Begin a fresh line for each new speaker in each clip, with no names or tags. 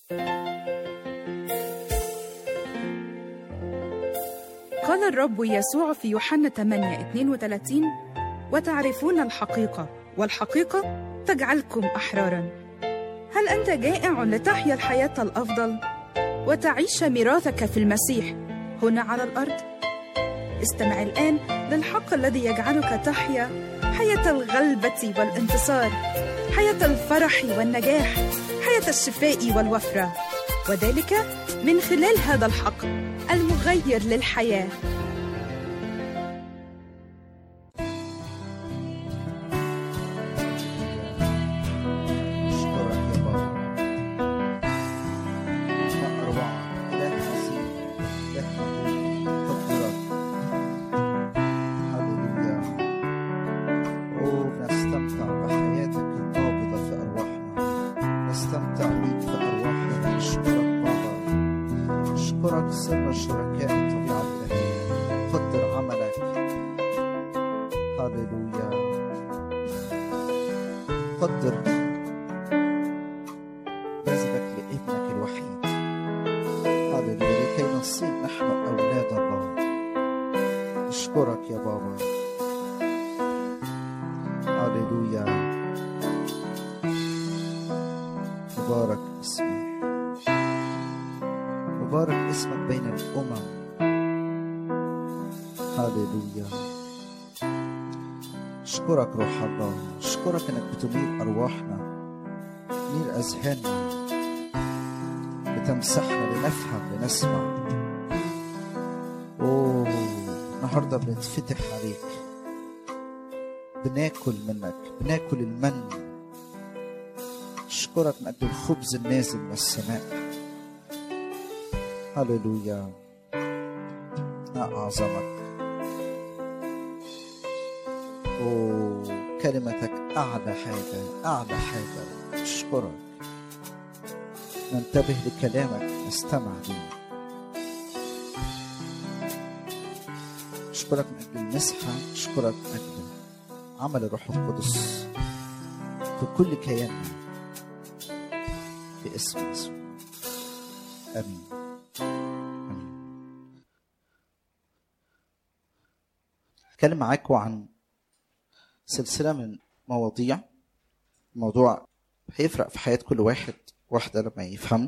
قال الرب يسوع في يوحنا 8 32 وتعرفون الحقيقة والحقيقة تجعلكم أحرارا هل أنت جائع لتحيا الحياة الأفضل وتعيش ميراثك في المسيح هنا على الأرض؟ استمع الآن للحق الذي يجعلك تحيا حياة الغلبة والانتصار حياة الفرح والنجاح حياة الشفاء والوفرة وذلك من خلال هذا الحق المغير للحياه
أشكرك يا بابا ما أروعك إله عظيم إله مهول قدرك هللويا أوه نستمتع بحياتك النابضة في أرواحنا نستمتع بيك في أرواحنا نشكرك بابا نشكرك سر شركاء الطبيعة الإلهية قدر عملك هللويا قدر جذبك لابنك الوحيد هللويا لكي نصير نحن أولاد الله أشكرك يا بابا هللويا مبارك اسمك مبارك اسمك بين الأمم هللويا أشكرك روح الله أشكرك إنك بتميل أرواحنا تميل أذهاننا بتمسحنا لنفهم لنسمع أوه النهاردة بنتفتح عليك بناكل منك بناكل المن أشكرك من أجل الخبز النازل من السماء هللويا ما أعظمك أوه كلمتك أعلى حاجة أعلى حاجة أشكرك ننتبه لكلامك نستمع ليه أشكرك من أجل المسحة أشكرك من أجل عمل الروح القدس في كل كياننا في اسم يسوع آمين آمين أتكلم معاكم عن سلسلة من مواضيع موضوع هيفرق في حياة كل واحد واحدة لما يفهمه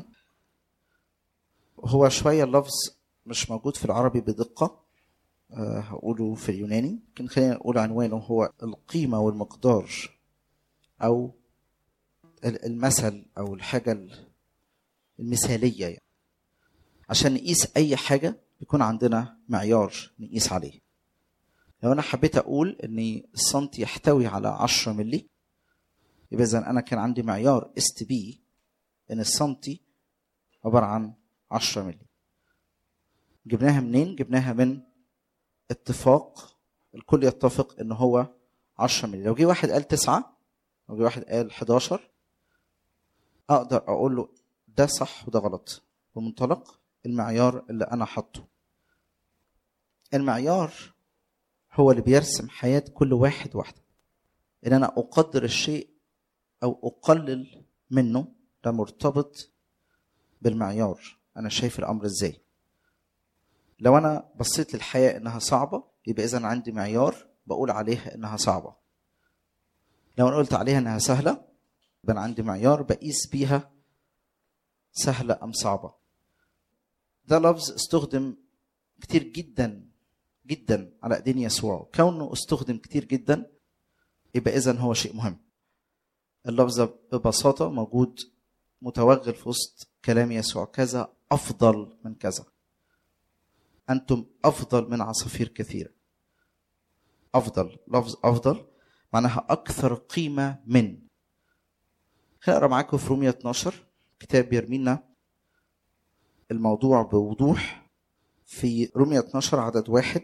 هو شوية اللفظ مش موجود في العربي بدقة أه هقوله في اليوناني لكن خلينا نقول عنوانه هو القيمة والمقدار أو ال- المثل أو الحاجة المثالية يعني. عشان نقيس أي حاجة بيكون عندنا معيار نقيس عليه لو أنا حبيت أقول إن السنتي يحتوي على 10 ملي يبقى إذا أنا كان عندي معيار اس تي بي إن السنتي عبارة عن 10 ملي جبناها منين؟ جبناها من اتفاق الكل يتفق إن هو 10 ملي لو جه واحد قال 9 لو جه واحد قال 11 أقدر أقول له ده صح وده غلط بمنطلق المعيار اللي أنا حاطه المعيار هو اللي بيرسم حياة كل واحد واحدة إن أنا أقدر الشيء أو أقلل منه ده مرتبط بالمعيار أنا شايف الأمر إزاي لو أنا بصيت للحياة إنها صعبة يبقى إذا عندي معيار بقول عليها إنها صعبة لو أنا قلت عليها إنها سهلة يبقى أنا عندي معيار بقيس بيها سهلة أم صعبة ده لفظ استخدم كتير جدا جدا على ايدين يسوع كونه استخدم كتير جدا يبقى اذا هو شيء مهم اللفظ ببساطه موجود متوغل في وسط كلام يسوع كذا افضل من كذا انتم افضل من عصافير كثيره افضل لفظ افضل معناها اكثر قيمه من خليني اقرا معاكم في رومية 12 كتاب بيرمينا الموضوع بوضوح في رومية 12 عدد واحد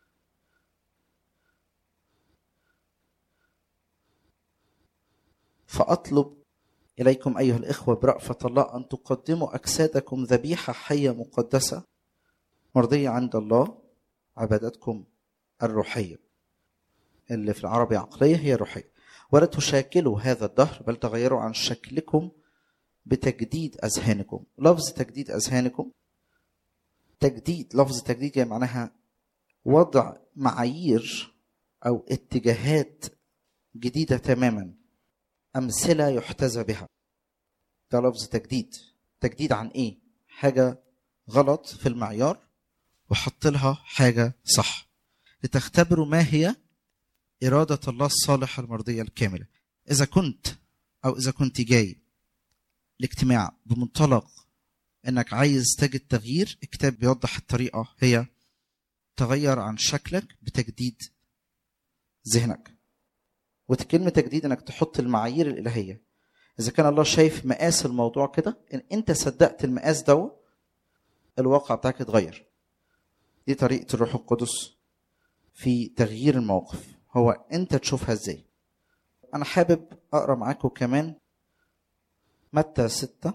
فأطلب إليكم أيها الإخوة برأفة الله أن تقدموا أجسادكم ذبيحة حية مقدسة مرضية عند الله عبادتكم الروحية اللي في العربي عقلية هي روحية ولا تشاكلوا هذا الدهر بل تغيروا عن شكلكم بتجديد اذهانكم لفظ تجديد اذهانكم تجديد لفظ تجديد يعني معناها وضع معايير او اتجاهات جديده تماما امثله يحتذى بها ده لفظ تجديد تجديد عن ايه حاجه غلط في المعيار وحط لها حاجه صح لتختبروا ما هي اراده الله الصالحه المرضيه الكامله اذا كنت او اذا كنت جاي الاجتماع بمنطلق انك عايز تجد تغيير الكتاب بيوضح الطريقه هي تغير عن شكلك بتجديد ذهنك وكلمة تجديد انك تحط المعايير الالهيه اذا كان الله شايف مقاس الموضوع كده ان انت صدقت المقاس ده الواقع بتاعك اتغير دي طريقه الروح القدس في تغيير الموقف هو انت تشوفها ازاي انا حابب اقرا معاكم كمان متى ستة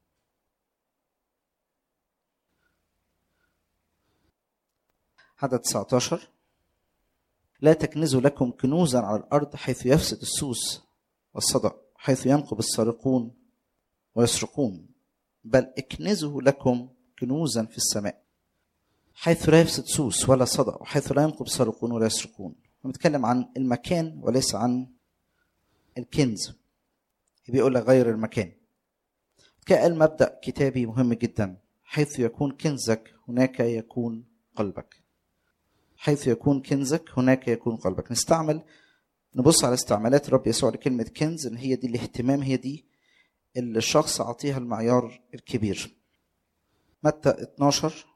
عدد 19 لا تكنزوا لكم كنوزا على الارض حيث يفسد السوس والصدأ حيث ينقب السارقون ويسرقون بل اكنزوا لكم كنوزا في السماء حيث لا يفسد سوس ولا صدأ وحيث لا ينقب السارقون ولا يسرقون بنتكلم عن المكان وليس عن الكنز بيقول لك غير المكان قال مبدأ كتابي مهم جدا حيث يكون كنزك هناك يكون قلبك حيث يكون كنزك هناك يكون قلبك نستعمل نبص على استعمالات الرب يسوع لكلمة كنز إن هي دي الاهتمام هي دي اللي الشخص عطيها المعيار الكبير متى 12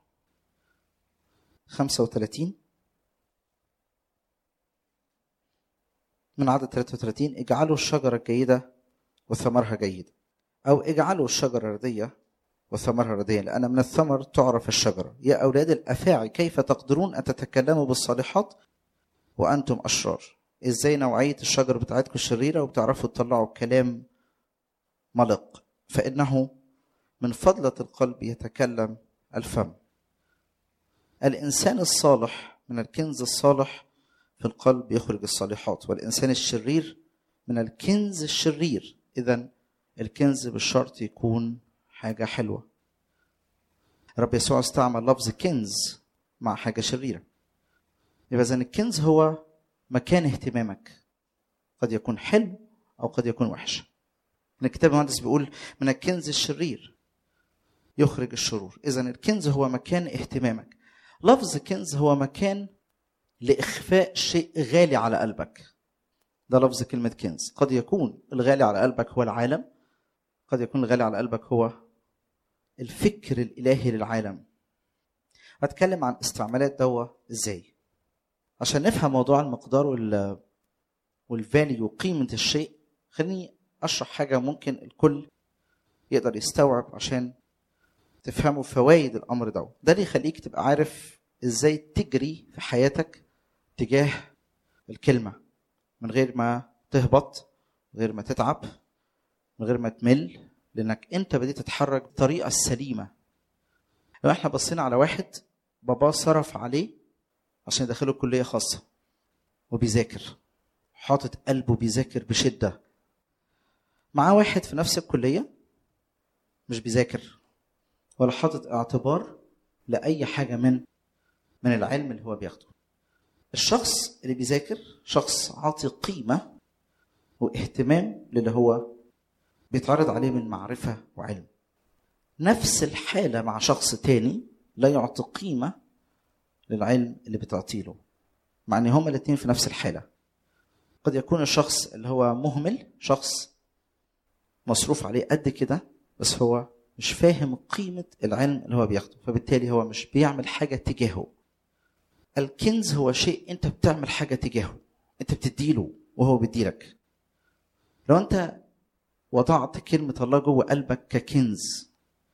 35 من عدد 33 اجعلوا الشجرة الجيدة وثمرها جيد أو اجعلوا الشجرة ردية وثمرها ردية لأن من الثمر تعرف الشجرة يا أولاد الأفاعي كيف تقدرون أن تتكلموا بالصالحات وأنتم أشرار إزاي نوعية الشجر بتاعتكم شريرة وبتعرفوا تطلعوا كلام ملق فإنه من فضلة القلب يتكلم الفم الإنسان الصالح من الكنز الصالح في القلب يخرج الصالحات والإنسان الشرير من الكنز الشرير إذا الكنز بالشرط يكون حاجة حلوة رب يسوع استعمل لفظ كنز مع حاجة شريرة يبقى إذا الكنز هو مكان اهتمامك قد يكون حلو أو قد يكون وحش الكتاب المقدس بيقول من الكنز الشرير يخرج الشرور إذا الكنز هو مكان اهتمامك لفظ كنز هو مكان لإخفاء شيء غالي على قلبك ده لفظ كلمة كنز قد يكون الغالي على قلبك هو العالم قد يكون الغالي على قلبك هو الفكر الإلهي للعالم هتكلم عن استعمالات دوا ازاي عشان نفهم موضوع المقدار وال والفاليو قيمة الشيء خليني أشرح حاجة ممكن الكل يقدر يستوعب عشان تفهموا فوائد الأمر ده ده اللي يخليك تبقى عارف ازاي تجري في حياتك تجاه الكلمة من غير ما تهبط من غير ما تتعب من غير ما تمل لانك انت بديت تتحرك بالطريقه السليمه لو احنا بصينا على واحد باباه صرف عليه عشان يدخله كليه خاصه وبيذاكر حاطط قلبه بيذاكر بشده معاه واحد في نفس الكليه مش بيذاكر ولا حاطط اعتبار لاي حاجه من من العلم اللي هو بياخده الشخص اللي بيذاكر شخص عاطي قيمه واهتمام للي هو بيتعرض عليه من معرفة وعلم نفس الحالة مع شخص تاني لا يعطي قيمة للعلم اللي بتعطيه له مع ان هما الاتنين في نفس الحالة قد يكون الشخص اللي هو مهمل شخص مصروف عليه قد كده بس هو مش فاهم قيمة العلم اللي هو بياخده فبالتالي هو مش بيعمل حاجة تجاهه الكنز هو شيء انت بتعمل حاجة تجاهه انت بتديله وهو بيديلك لو انت وضعت كلمة الله جوه قلبك ككنز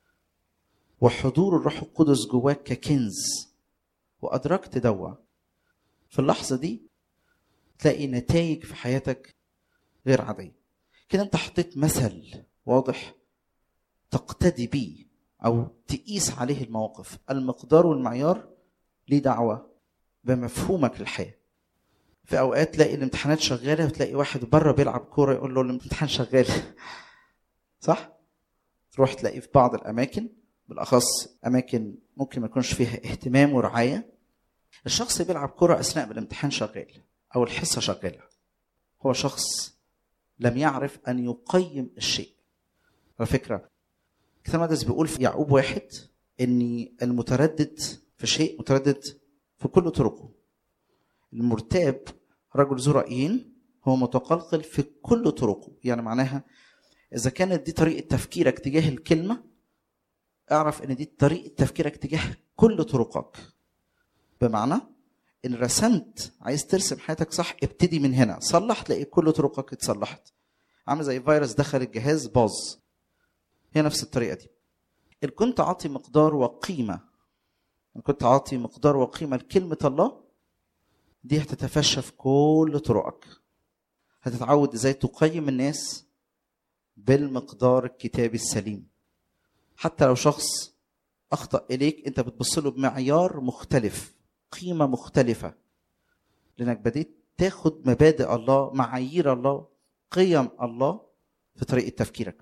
وحضور الروح القدس جواك ككنز وأدركت دوا في اللحظة دي تلاقي نتائج في حياتك غير عادية كده أنت حطيت مثل واضح تقتدي بيه أو تقيس عليه المواقف المقدار والمعيار ليه دعوة بمفهومك للحياة في اوقات تلاقي الامتحانات شغاله وتلاقي واحد بره بيلعب كوره يقول له الامتحان شغال صح تروح تلاقيه في بعض الاماكن بالاخص اماكن ممكن ما يكونش فيها اهتمام ورعايه الشخص اللي بيلعب كره اثناء الامتحان شغال او الحصه شغاله هو شخص لم يعرف ان يقيم الشيء على فكره كتاب المقدس بيقول في يعقوب واحد ان المتردد في شيء متردد في كل طرقه المرتاب رجل ذو رايين هو متقلقل في كل طرقه يعني معناها اذا كانت دي طريقه تفكيرك تجاه الكلمه اعرف ان دي طريقه تفكيرك تجاه كل طرقك بمعنى ان رسمت عايز ترسم حياتك صح ابتدي من هنا صلح تلاقي كل طرقك اتصلحت عامل زي فيروس دخل الجهاز باظ هي نفس الطريقه دي ان كنت عاطي مقدار وقيمه ان كنت عاطي مقدار وقيمه لكلمه الله دي هتتفشى في كل طرقك هتتعود ازاي تقيم الناس بالمقدار الكتابي السليم حتى لو شخص اخطا اليك انت بتبص له بمعيار مختلف قيمه مختلفه لانك بديت تاخد مبادئ الله معايير الله قيم الله في طريقه تفكيرك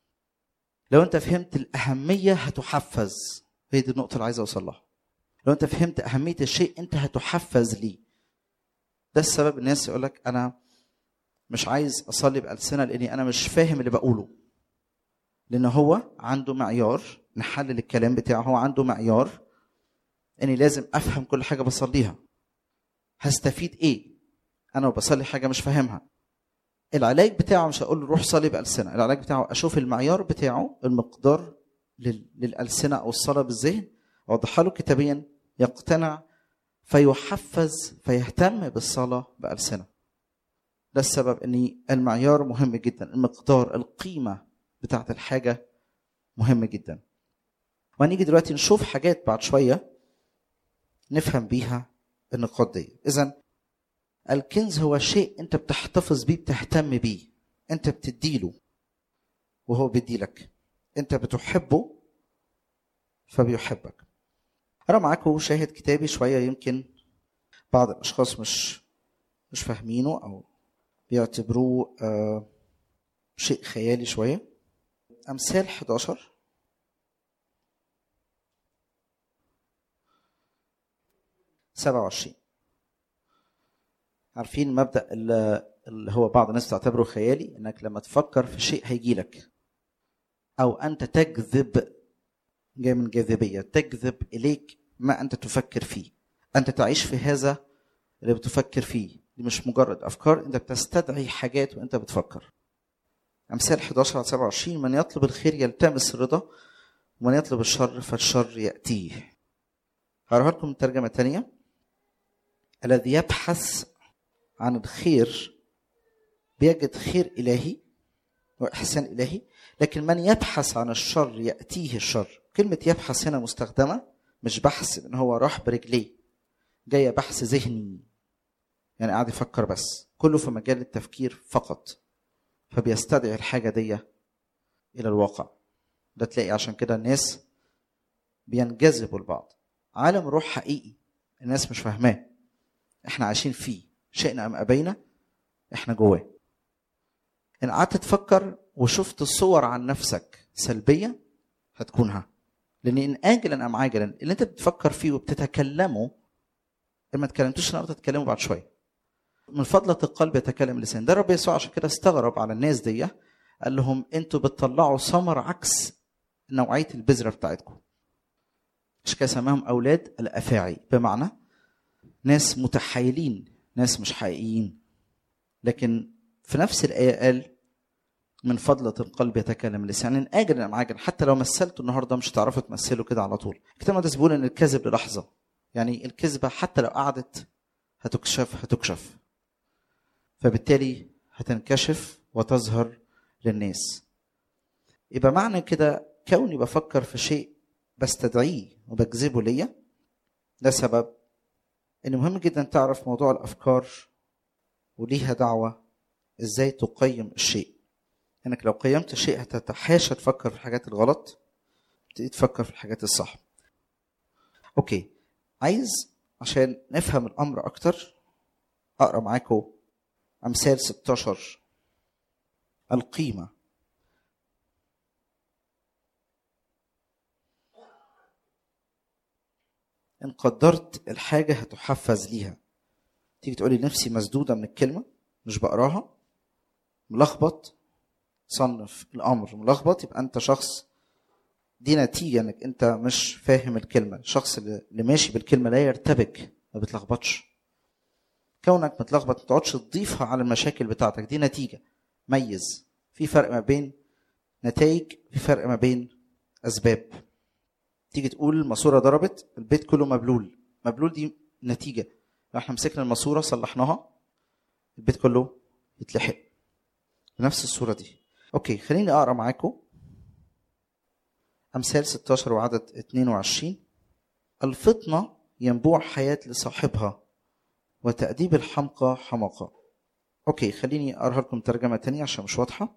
لو انت فهمت الاهميه هتحفز هي دي النقطه اللي عايز اوصل لها لو انت فهمت اهميه الشيء انت هتحفز ليه ده السبب الناس يقول لك انا مش عايز اصلي بالسنه لاني انا مش فاهم اللي بقوله لان هو عنده معيار نحلل الكلام بتاعه هو عنده معيار اني لازم افهم كل حاجه بصليها هستفيد ايه انا بصلي حاجه مش فاهمها العلاج بتاعه مش هقول له روح صلي بالسنه العلاج بتاعه اشوف المعيار بتاعه المقدار لل- للالسنه او الصلاه بالذهن اوضحها له كتابيا يقتنع فيحفز فيهتم بالصلاه بالسنه ده السبب ان المعيار مهم جدا المقدار القيمه بتاعت الحاجه مهم جدا وهنيجي دلوقتي نشوف حاجات بعد شويه نفهم بيها النقاط دي اذا الكنز هو شيء انت بتحتفظ بيه بتهتم بيه انت بتديله وهو بيديلك انت بتحبه فبيحبك انا معاكم شاهد كتابي شويه يمكن بعض الاشخاص مش مش فاهمينه او بيعتبروه آه شيء خيالي شويه امثال 11 27 عارفين مبدا اللي اللي هو بعض الناس تعتبره خيالي انك لما تفكر في شيء هيجي لك او انت تجذب جاي من جاذبيه تجذب اليك ما انت تفكر فيه انت تعيش في هذا اللي بتفكر فيه دي مش مجرد افكار انت بتستدعي حاجات وانت بتفكر امثال 11 على 27 من يطلب الخير يلتمس الرضا ومن يطلب الشر فالشر ياتيه هقراها لكم ترجمه تانية الذي يبحث عن الخير بيجد خير الهي واحسان الهي لكن من يبحث عن الشر ياتيه الشر كلمه يبحث هنا مستخدمه مش بحث ان هو راح برجليه جايه بحث ذهني يعني قاعد يفكر بس كله في مجال التفكير فقط فبيستدعي الحاجه دي الى الواقع ده تلاقي عشان كده الناس بينجذبوا لبعض عالم روح حقيقي الناس مش فاهماه احنا عايشين فيه شئنا ام ابينا احنا جواه ان قعدت تفكر وشفت صور عن نفسك سلبيه هتكونها لان ان اجلا ام عاجلا اللي انت بتفكر فيه وبتتكلمه ما اتكلمتوش النهارده تتكلموا بعد شويه من فضلة القلب يتكلم اللسان ده رب يسوع عشان كده استغرب على الناس دي قال لهم انتوا بتطلعوا ثمر عكس نوعية البذرة بتاعتكم مش كده سماهم أولاد الأفاعي بمعنى ناس متحايلين ناس مش حقيقيين لكن في نفس الآية قال من فضلة القلب يتكلم اللسان إن آجل أم عاجل حتى لو مثلته النهارده مش هتعرفوا تمثلوا كده على طول الكتاب المقدس بيقول إن الكذب للحظة يعني الكذبة حتى لو قعدت هتكشف هتكشف فبالتالي هتنكشف وتظهر للناس يبقى معنى كده كوني بفكر في شيء بستدعيه وبجذبه ليا ده سبب ان مهم جدا تعرف موضوع الافكار وليها دعوه ازاي تقيم الشيء انك لو قيمت الشيء هتتحاشى تفكر في الحاجات الغلط تبتدي تفكر في الحاجات الصح اوكي عايز عشان نفهم الامر اكتر اقرا معاكم امثال 16 القيمه ان قدرت الحاجه هتحفز ليها تيجي تقولي نفسي مسدوده من الكلمه مش بقراها ملخبط صنف الامر ملخبط يبقى انت شخص دي نتيجه انك انت مش فاهم الكلمه الشخص اللي اللي ماشي بالكلمه لا يرتبك ما بتلخبطش كونك متلخبط ما تقعدش تضيفها على المشاكل بتاعتك دي نتيجه ميز في فرق ما بين نتائج في فرق ما بين اسباب تيجي تقول الماسوره ضربت البيت كله مبلول مبلول دي نتيجه لو احنا مسكنا الماسوره صلحناها البيت كله يتلحق بنفس الصوره دي اوكي خليني اقرا معاكم امثال 16 وعدد 22 الفطنه ينبوع حياه لصاحبها وتأديب الحمقى حماقة اوكي خليني اقراها لكم ترجمه تانية عشان مش واضحه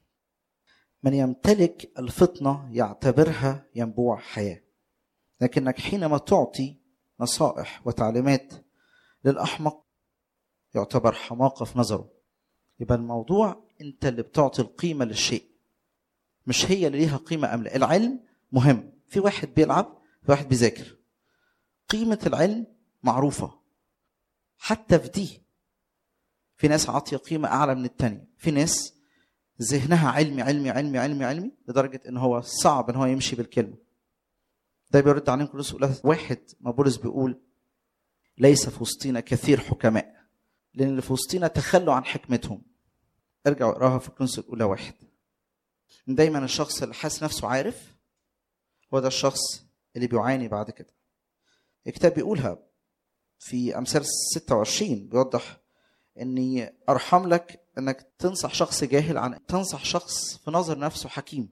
من يمتلك الفطنه يعتبرها ينبوع حياه لكنك حينما تعطي نصائح وتعليمات للاحمق يعتبر حماقه في نظره يبقى الموضوع انت اللي بتعطي القيمه للشيء مش هي اللي ليها قيمه ام لا العلم مهم في واحد بيلعب في واحد بيذاكر قيمه العلم معروفه حتى في دي في ناس عاطيه قيمه اعلى من التانية في ناس ذهنها علمي علمي علمي علمي علمي لدرجه ان هو صعب ان هو يمشي بالكلمه ده بيرد عليهم كل سؤال واحد ما بولس بيقول ليس في وسطنا كثير حكماء لان اللي في وسطنا تخلوا عن حكمتهم ارجع اقراها في كونس الاولى واحد دايما الشخص اللي حاسس نفسه عارف هو ده الشخص اللي بيعاني بعد كده الكتاب بيقولها في امثال 26 بيوضح اني ارحم لك انك تنصح شخص جاهل عن تنصح شخص في نظر نفسه حكيم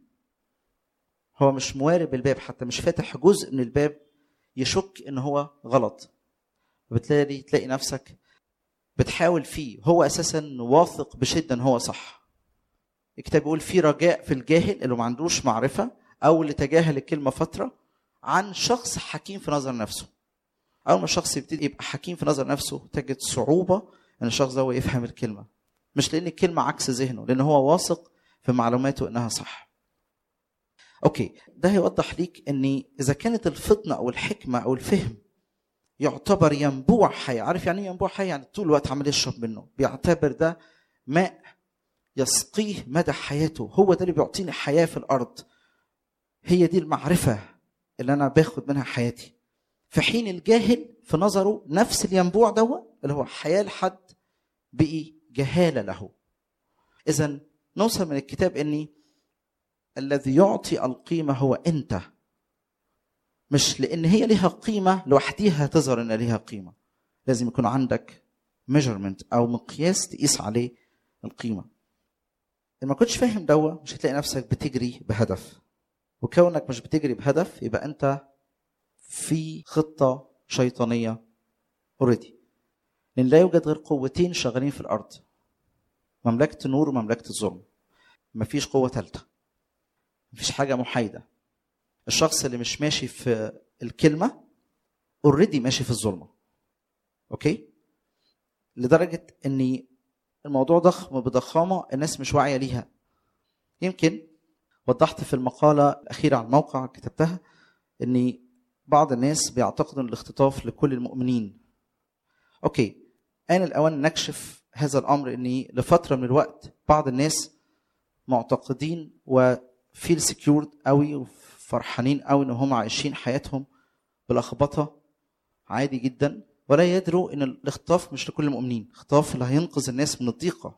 هو مش موارب الباب حتى مش فاتح جزء من الباب يشك ان هو غلط وبالتالي تلاقي نفسك بتحاول فيه هو اساسا واثق بشده ان هو صح الكتاب بيقول في رجاء في الجاهل اللي ما عندوش معرفه او اللي تجاهل الكلمه فتره عن شخص حكيم في نظر نفسه اول ما الشخص يبتدي يبقى حكيم في نظر نفسه تجد صعوبه ان الشخص ده هو يفهم الكلمه مش لان الكلمه عكس ذهنه لان هو واثق في معلوماته انها صح اوكي ده هيوضح ليك ان اذا كانت الفطنه او الحكمه او الفهم يعتبر ينبوع حي عارف يعني ايه ينبوع حي يعني طول الوقت عمال يشرب منه بيعتبر ده ماء يسقيه مدى حياته هو ده اللي بيعطيني حياه في الارض هي دي المعرفه اللي انا باخد منها حياتي في حين الجاهل في نظره نفس الينبوع دوا اللي هو حياه لحد بقي جهاله له اذا نوصل من الكتاب اني الذي يعطي القيمه هو انت مش لان هي لها قيمه لوحديها تظهر ان لها قيمه لازم يكون عندك ميجرمنت او مقياس تقيس عليه القيمه لما كنتش فاهم دوا مش هتلاقي نفسك بتجري بهدف وكونك مش بتجري بهدف يبقى انت في خطه شيطانيه اوريدي لان لا يوجد غير قوتين شغالين في الارض مملكه النور ومملكه الظلم مفيش قوه ثالثه مفيش حاجه محايده الشخص اللي مش ماشي في الكلمه اوريدي ماشي في الظلمه اوكي لدرجه ان الموضوع ضخم بضخامه الناس مش واعيه ليها يمكن وضحت في المقاله الاخيره على الموقع كتبتها ان بعض الناس بيعتقدوا ان الاختطاف لكل المؤمنين اوكي آن الأوان نكشف هذا الأمر أن لفترة من الوقت بعض الناس معتقدين وفيل سكيورد قوي وفرحانين قوي ان هم عايشين حياتهم بلخبطه عادي جدا ولا يدروا ان الاختطاف مش لكل المؤمنين الاختطاف اللي هينقذ الناس من الضيقه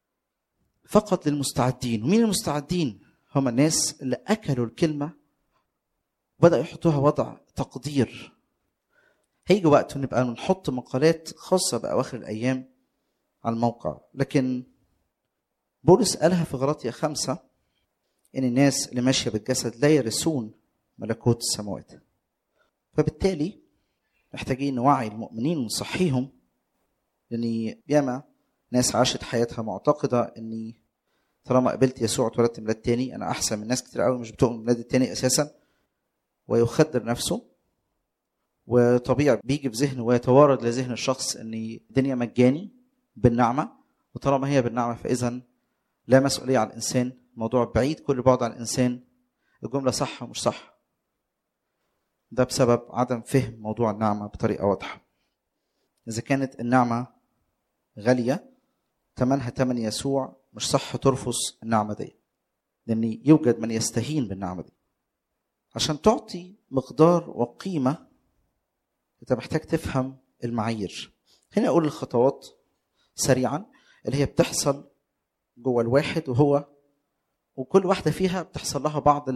فقط للمستعدين ومين المستعدين هم الناس اللي اكلوا الكلمه بدأوا يحطوها وضع تقدير هيجي وقت نبقى نحط مقالات خاصة بأواخر الأيام على الموقع لكن بولس قالها في غلطية خمسة إن الناس اللي ماشية بالجسد لا يرثون ملكوت السماوات فبالتالي محتاجين نوعي المؤمنين ونصحيهم لأن ياما ناس عاشت حياتها معتقدة إني طالما قبلت يسوع اتولدت ميلاد تاني أنا أحسن من ناس كتير قوي مش بتؤمن بالميلاد التاني أساسا ويخدر نفسه وطبيعي بيجي في ذهنه ويتوارد لذهن الشخص ان الدنيا مجاني بالنعمه وطالما هي بالنعمه فاذا لا مسؤوليه على الانسان موضوع بعيد كل بعد عن الانسان الجمله صح ومش صح ده بسبب عدم فهم موضوع النعمة بطريقة واضحة إذا كانت النعمة غالية تمنها تمن يسوع مش صح ترفض النعمة دي لأن يوجد من يستهين بالنعمة دي عشان تعطي مقدار وقيمة أنت محتاج تفهم المعايير هنا أقول الخطوات سريعا اللي هي بتحصل جوه الواحد وهو وكل واحدة فيها بتحصل لها بعض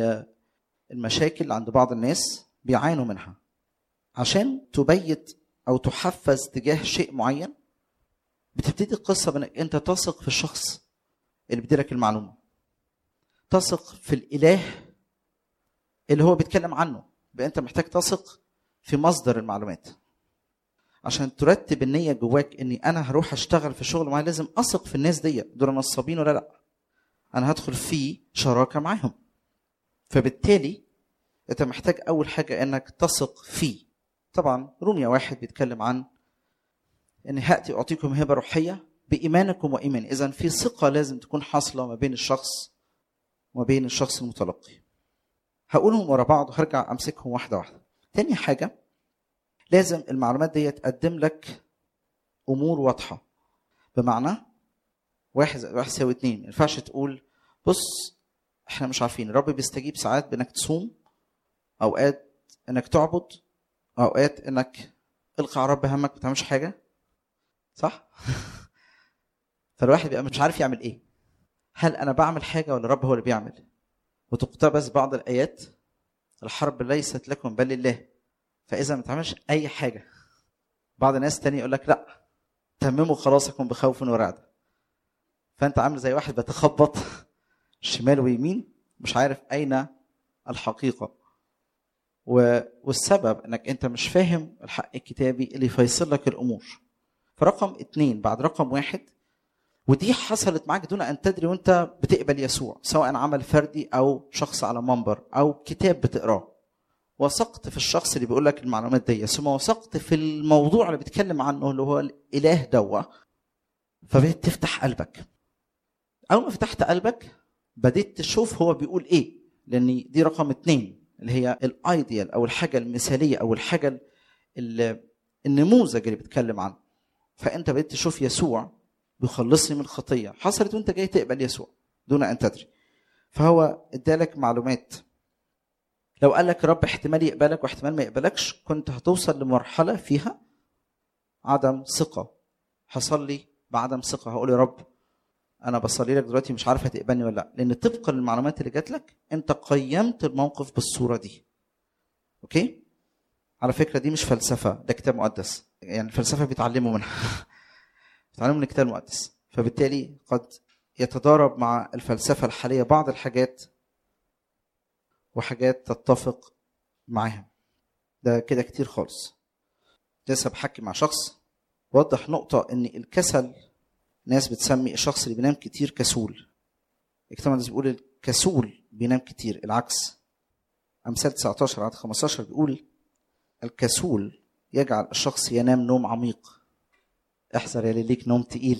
المشاكل عند بعض الناس بيعانوا منها عشان تبيت أو تحفز تجاه شيء معين بتبتدي القصة بأنك أنت تثق في الشخص اللي بيديلك المعلومة تثق في الإله اللي هو بيتكلم عنه بقى أنت محتاج تثق في مصدر المعلومات عشان ترتب النية جواك اني انا هروح اشتغل في شغل معين لازم اثق في الناس دي دول نصابين ولا لا انا هدخل في شراكة معاهم فبالتالي انت محتاج اول حاجة انك تثق فيه طبعا روميا واحد بيتكلم عن ان هاتي اعطيكم هبة روحية بايمانكم وايمان اذا في ثقة لازم تكون حاصلة ما بين الشخص وما بين الشخص المتلقي هقولهم ورا بعض وهرجع امسكهم واحدة واحدة تاني حاجة لازم المعلومات دي تقدم لك امور واضحه بمعنى واحد زائد واحد يساوي اتنين ما ينفعش تقول بص احنا مش عارفين الرب بيستجيب ساعات بانك تصوم اوقات انك تعبد اوقات انك القى على رب همك ما تعملش حاجه صح فالواحد بيبقى مش عارف يعمل ايه هل انا بعمل حاجه ولا الرب هو اللي بيعمل وتقتبس بعض الايات الحرب ليست لكم بل لله فاذا ما تعملش اي حاجه بعض الناس تاني يقول لك لا تمموا خلاصكم بخوف ورعد فانت عامل زي واحد بيتخبط شمال ويمين مش عارف اين الحقيقه والسبب انك انت مش فاهم الحق الكتابي اللي يفيصل لك الامور فرقم اتنين بعد رقم واحد ودي حصلت معاك دون ان تدري وانت بتقبل يسوع سواء عمل فردي او شخص على منبر او كتاب بتقراه وثقت في الشخص اللي بيقول لك المعلومات دي ثم وثقت في الموضوع اللي بيتكلم عنه اللي هو الاله دوا فبدأت تفتح قلبك اول ما فتحت قلبك بديت تشوف هو بيقول ايه لان دي رقم اتنين اللي هي الايديال او الحاجه المثاليه او الحاجه النموذج اللي بيتكلم عنه فانت بديت تشوف يسوع بيخلصني من الخطيه حصلت وانت جاي تقبل يسوع دون ان تدري فهو ادالك معلومات لو قال لك رب احتمال يقبلك واحتمال ما يقبلكش كنت هتوصل لمرحلة فيها عدم ثقة حصل لي بعدم ثقة هقول يا رب أنا بصلي لك دلوقتي مش عارف هتقبلني ولا لا لأن طبقا للمعلومات اللي جات لك أنت قيمت الموقف بالصورة دي أوكي على فكرة دي مش فلسفة ده كتاب مقدس يعني الفلسفة بيتعلموا منها بيتعلموا من الكتاب المقدس فبالتالي قد يتضارب مع الفلسفة الحالية بعض الحاجات وحاجات تتفق معاها ده كده كتير خالص لسه بحكي مع شخص وضح نقطة إن الكسل ناس بتسمي الشخص اللي بينام كتير كسول الكتاب المقدس بيقول الكسول بينام كتير العكس أمثال 19 عدد 15 بيقول الكسول يجعل الشخص ينام نوم عميق احذر يا اللي ليك نوم تقيل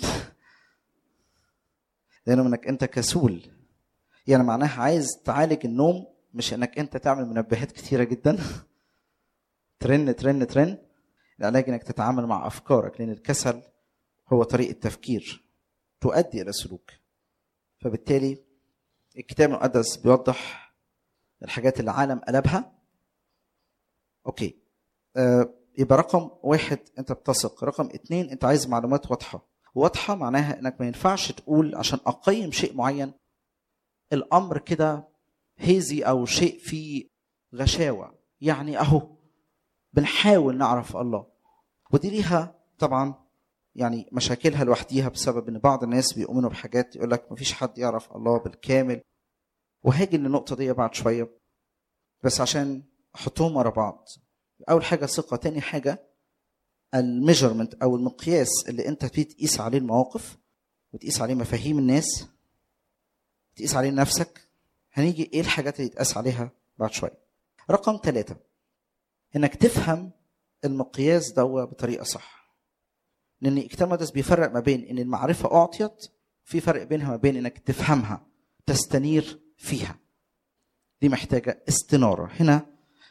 لأنه انك انت كسول يعني معناها عايز تعالج النوم مش انك انت تعمل منبهات كتيره جدا ترن ترن ترن العلاج انك تتعامل مع افكارك لان الكسل هو طريقه تفكير تؤدي الى سلوك فبالتالي الكتاب المقدس بيوضح الحاجات اللي العالم قلبها اوكي آه يبقى رقم واحد انت بتثق رقم اتنين انت عايز معلومات واضحه واضحه معناها انك ما ينفعش تقول عشان اقيم شيء معين الامر كده هيزي او شيء فيه غشاوه يعني اهو بنحاول نعرف الله ودي ليها طبعا يعني مشاكلها لوحديها بسبب ان بعض الناس بيؤمنوا بحاجات يقول لك مفيش حد يعرف الله بالكامل وهاجي للنقطة دي بعد شوية بس عشان احطهم ورا بعض اول حاجة ثقة تاني حاجة الميجرمنت او المقياس اللي انت فيه تقيس عليه المواقف وتقيس عليه مفاهيم الناس تقيس عليه نفسك هنيجي ايه الحاجات اللي يتقاس عليها بعد شويه رقم ثلاثة انك تفهم المقياس ده بطريقه صح لان الكتاب المقدس بيفرق ما بين ان المعرفه اعطيت في فرق بينها ما بين انك تفهمها تستنير فيها دي محتاجه استناره هنا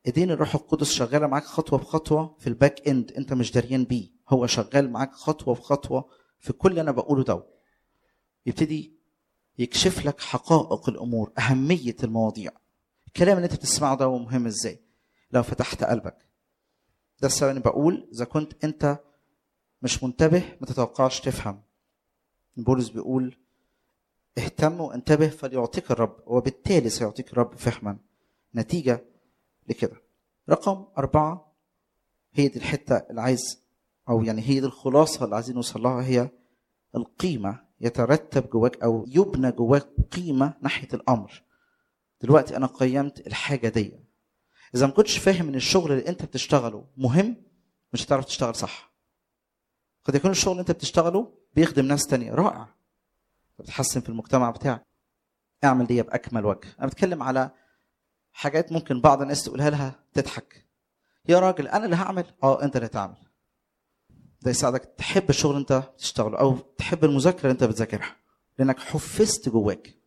ايدين الروح القدس شغاله معاك خطوه بخطوه في الباك اند انت مش دريان بيه هو شغال معاك خطوه بخطوه في كل اللي انا بقوله ده يبتدي يكشف لك حقائق الامور اهميه المواضيع الكلام اللي انت بتسمعه ده هو مهم ازاي لو فتحت قلبك ده السبب اني بقول اذا كنت انت مش منتبه ما تتوقعش تفهم بولس بيقول اهتم وانتبه فليعطيك الرب وبالتالي سيعطيك الرب فهما نتيجه لكده رقم أربعة هي دي الحتة اللي عايز أو يعني هي دي الخلاصة اللي عايزين نوصل لها هي القيمة يترتب جواك أو يبنى جواك قيمة ناحية الأمر دلوقتي أنا قيمت الحاجة دي إذا ما كنتش فاهم إن الشغل اللي أنت بتشتغله مهم مش هتعرف تشتغل صح قد يكون الشغل اللي أنت بتشتغله بيخدم ناس تانية رائع بتحسن في المجتمع بتاعك اعمل دي بأكمل وجه أنا بتكلم على حاجات ممكن بعض الناس تقولها لها تضحك يا راجل انا اللي هعمل اه انت اللي هتعمل ده يساعدك تحب الشغل اللي انت بتشتغله او تحب المذاكره اللي انت بتذاكرها لانك حفزت جواك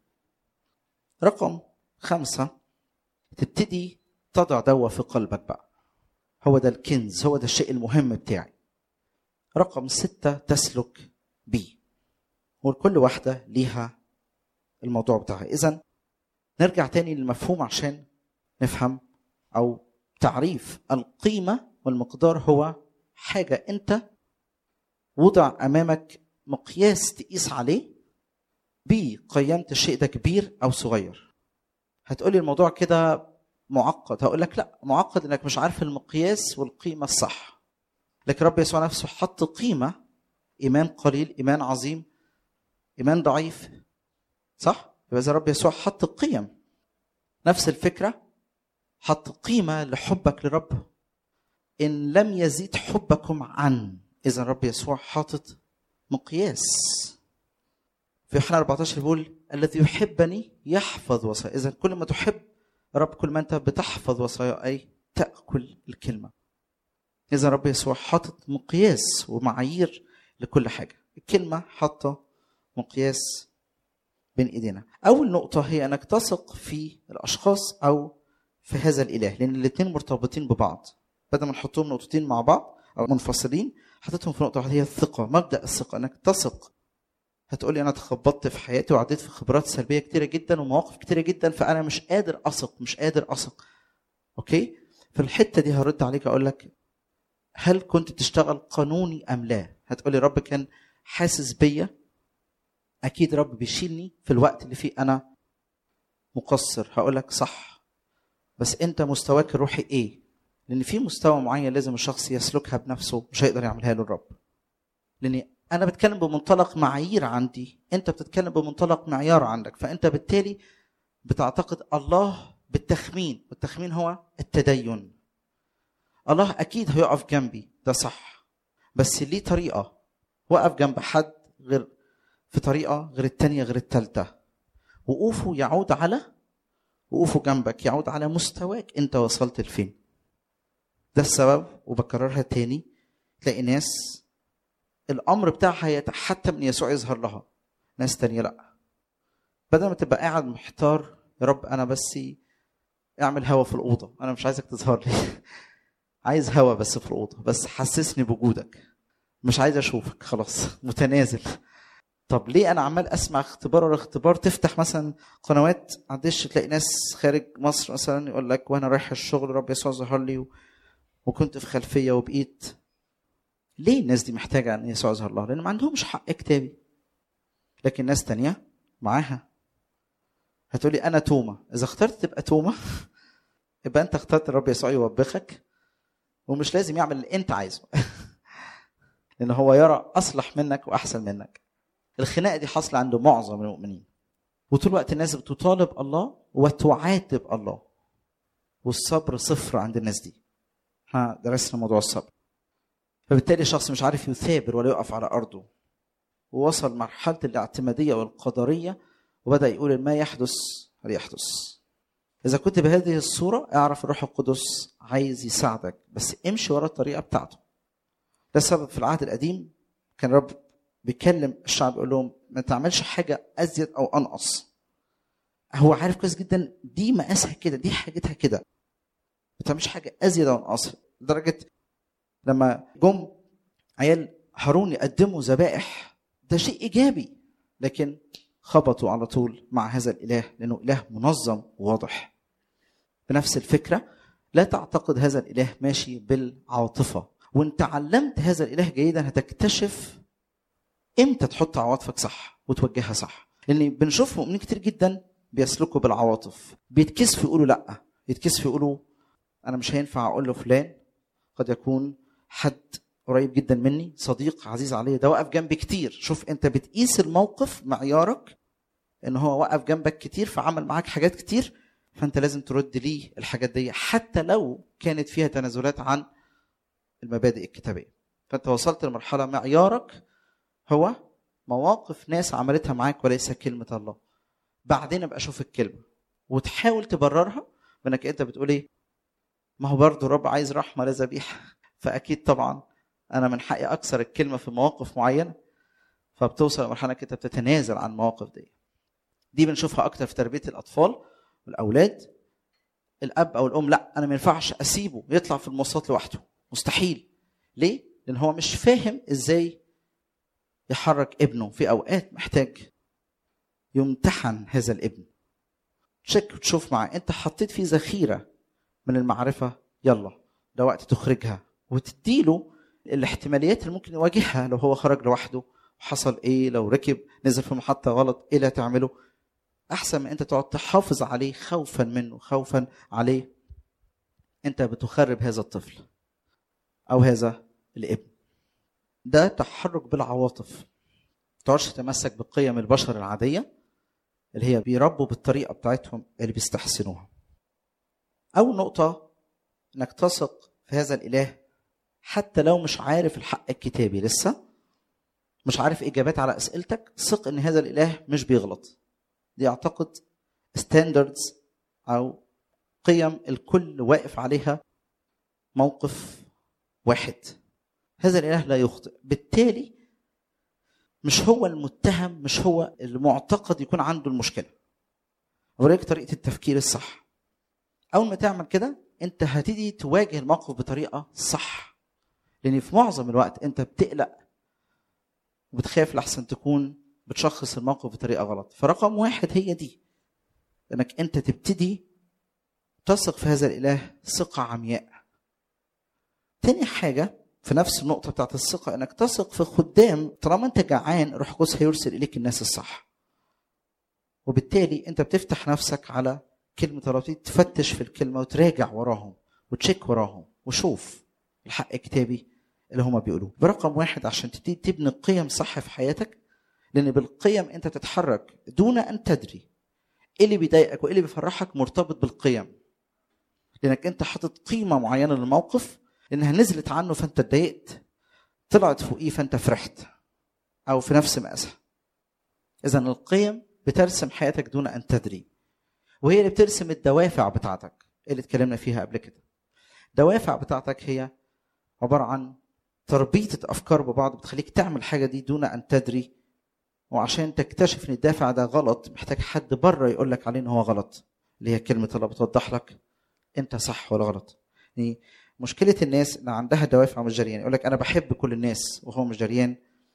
رقم خمسة تبتدي تضع دوا في قلبك بقى هو ده الكنز هو ده الشيء المهم بتاعي رقم ستة تسلك بيه وكل واحدة ليها الموضوع بتاعها إذا نرجع تاني للمفهوم عشان نفهم او تعريف القيمه والمقدار هو حاجه انت وضع امامك مقياس تقيس عليه ب قيمت الشيء ده كبير او صغير هتقولي الموضوع كده معقد هقول لك لا معقد انك مش عارف المقياس والقيمه الصح لكن رب يسوع نفسه حط قيمه ايمان قليل ايمان عظيم ايمان ضعيف صح يبقى اذا رب يسوع حط قيم نفس الفكره حط قيمه لحبك لرب ان لم يزيد حبكم عن اذا رب يسوع حاطط مقياس في يوحنا 14 بيقول الذي يحبني يحفظ وصايا اذا كل ما تحب رب كل ما انت بتحفظ وصايا اي تاكل الكلمه اذا رب يسوع حاطط مقياس ومعايير لكل حاجه الكلمه حاطه مقياس بين ايدينا اول نقطه هي انك تثق في الاشخاص او في هذا الاله لان الاثنين مرتبطين ببعض بدل ما نحطهم نقطتين مع بعض او منفصلين حطيتهم في نقطه واحده هي الثقه مبدا الثقه انك تثق هتقولي انا اتخبطت في حياتي وعديت في خبرات سلبيه كتيره جدا ومواقف كتيره جدا فانا مش قادر اثق مش قادر اثق اوكي في الحته دي هرد عليك اقول لك هل كنت بتشتغل قانوني ام لا هتقولي رب كان حاسس بيا اكيد رب بيشيلني في الوقت اللي فيه انا مقصر هقول لك صح بس انت مستواك الروحي ايه لان في مستوى معين لازم الشخص يسلكها بنفسه مش هيقدر يعملها له الرب لان انا بتكلم بمنطلق معايير عندي انت بتتكلم بمنطلق معيار عندك فانت بالتالي بتعتقد الله بالتخمين والتخمين هو التدين الله اكيد هيقف جنبي ده صح بس ليه طريقه وقف جنب حد غير في طريقه غير التانيه غير التالته وقوفه يعود على وقوفه جنبك يعود على مستواك انت وصلت لفين ده السبب وبكررها تاني تلاقي ناس الامر بتاعها يتحتم ان يسوع يظهر لها ناس تانية لا بدل ما تبقى قاعد محتار يا رب انا بس اعمل هوا في الاوضه انا مش عايزك تظهر لي عايز هوا بس في الاوضه بس حسسني بوجودك مش عايز اشوفك خلاص متنازل طب ليه انا عمال اسمع اختبار ورا اختبار تفتح مثلا قنوات عدش تلاقي ناس خارج مصر مثلا يقول لك وانا رايح الشغل رب يسوع ظهر لي و... وكنت في خلفيه وبقيت ليه الناس دي محتاجه ان يسوع يظهر لها؟ لان ما عندهمش حق كتابي. لكن ناس تانية معاها. هتقولي انا توما، اذا اخترت تبقى توما يبقى انت اخترت الرب يسوع يوبخك ومش لازم يعمل اللي انت عايزه. لان هو يرى اصلح منك واحسن منك. الخناقه دي حاصله عند معظم المؤمنين. وطول الوقت الناس بتطالب الله وتعاتب الله. والصبر صفر عند الناس دي. احنا درسنا موضوع الصبر. فبالتالي الشخص مش عارف يثابر ولا يقف على ارضه ووصل مرحله الاعتماديه والقدريه وبدا يقول ما يحدث ليحدث اذا كنت بهذه الصوره اعرف الروح القدس عايز يساعدك بس امشي ورا الطريقه بتاعته ده سبب في العهد القديم كان رب بيكلم الشعب يقول لهم ما تعملش حاجه ازيد او انقص هو عارف كويس جدا دي مقاسها كده دي حاجتها كده بتعملش حاجه ازيد عن اصل لدرجه لما جم عيال هارون يقدموا ذبائح ده شيء ايجابي لكن خبطوا على طول مع هذا الاله لانه اله منظم وواضح بنفس الفكره لا تعتقد هذا الاله ماشي بالعاطفه وان تعلمت هذا الاله جيدا هتكتشف امتى تحط عواطفك صح وتوجهها صح لان بنشوف مؤمنين كتير جدا بيسلكوا بالعواطف بيتكسفوا يقولوا لا يتكسفوا يقولوا انا مش هينفع اقول له فلان قد يكون حد قريب جدا مني صديق عزيز عليا ده واقف جنبي كتير شوف انت بتقيس الموقف معيارك ان هو وقف جنبك كتير فعمل معاك حاجات كتير فانت لازم ترد ليه الحاجات دي حتى لو كانت فيها تنازلات عن المبادئ الكتابيه فانت وصلت لمرحله معيارك هو مواقف ناس عملتها معاك وليس كلمه الله بعدين ابقى اشوف الكلمه وتحاول تبررها بانك انت بتقول ايه ما هو برضه الرب عايز رحمه لا ذبيحه فاكيد طبعا انا من حقي اكسر الكلمه في مواقف معينه فبتوصل لمرحله انك انت بتتنازل عن المواقف دي دي بنشوفها اكتر في تربيه الاطفال والاولاد الاب او الام لا انا ما ينفعش اسيبه يطلع في المواصلات لوحده مستحيل ليه لان هو مش فاهم ازاي يحرك ابنه في اوقات محتاج يمتحن هذا الابن تشك وتشوف معاه انت حطيت فيه ذخيره من المعرفه يلا ده وقت تخرجها وتديله الاحتماليات اللي ممكن يواجهها لو هو خرج لوحده حصل ايه لو ركب نزل في محطه غلط ايه اللي هتعمله احسن من انت تقعد تحافظ عليه خوفا منه خوفا عليه انت بتخرب هذا الطفل او هذا الابن ده تحرك بالعواطف تقعدش تتمسك بقيم البشر العاديه اللي هي بيربوا بالطريقه بتاعتهم اللي بيستحسنوها اول نقطه انك تثق في هذا الاله حتى لو مش عارف الحق الكتابي لسه مش عارف اجابات على اسئلتك ثق ان هذا الاله مش بيغلط دي اعتقد ستاندردز او قيم الكل واقف عليها موقف واحد هذا الاله لا يخطئ بالتالي مش هو المتهم مش هو المعتقد يكون عنده المشكله اوريك طريقه التفكير الصح اول ما تعمل كده انت هتبتدي تواجه الموقف بطريقه صح لان في معظم الوقت انت بتقلق وبتخاف لحسن تكون بتشخص الموقف بطريقه غلط فرقم واحد هي دي انك انت تبتدي تثق في هذا الاله ثقه عمياء تاني حاجه في نفس النقطة بتاعت الثقة انك تثق في خدام طالما انت جعان روح قدس هيرسل اليك الناس الصح. وبالتالي انت بتفتح نفسك على كلمة الله وتبتدي تفتش في الكلمة وتراجع وراهم وتشيك وراهم وشوف الحق الكتابي اللي هما بيقولوه. برقم واحد عشان تبتدي تبني قيم صح في حياتك لان بالقيم انت تتحرك دون ان تدري ايه اللي بيضايقك وايه اللي بيفرحك مرتبط بالقيم. لانك انت حاطط قيمة معينة للموقف لانها نزلت عنه فانت اتضايقت طلعت فوقيه فانت فرحت او في نفس مقاسها اذا القيم بترسم حياتك دون ان تدري وهي اللي بترسم الدوافع بتاعتك اللي اتكلمنا فيها قبل كده الدوافع بتاعتك هي عباره عن تربيطة أفكار ببعض بتخليك تعمل حاجة دي دون أن تدري وعشان تكتشف إن الدافع ده غلط محتاج حد بره يقول لك عليه إن هو غلط اللي هي كلمة الله بتوضح لك أنت صح ولا غلط يعني مشكله الناس اللي عندها دوافع مش جريان يقول لك انا بحب كل الناس وهو مش جريان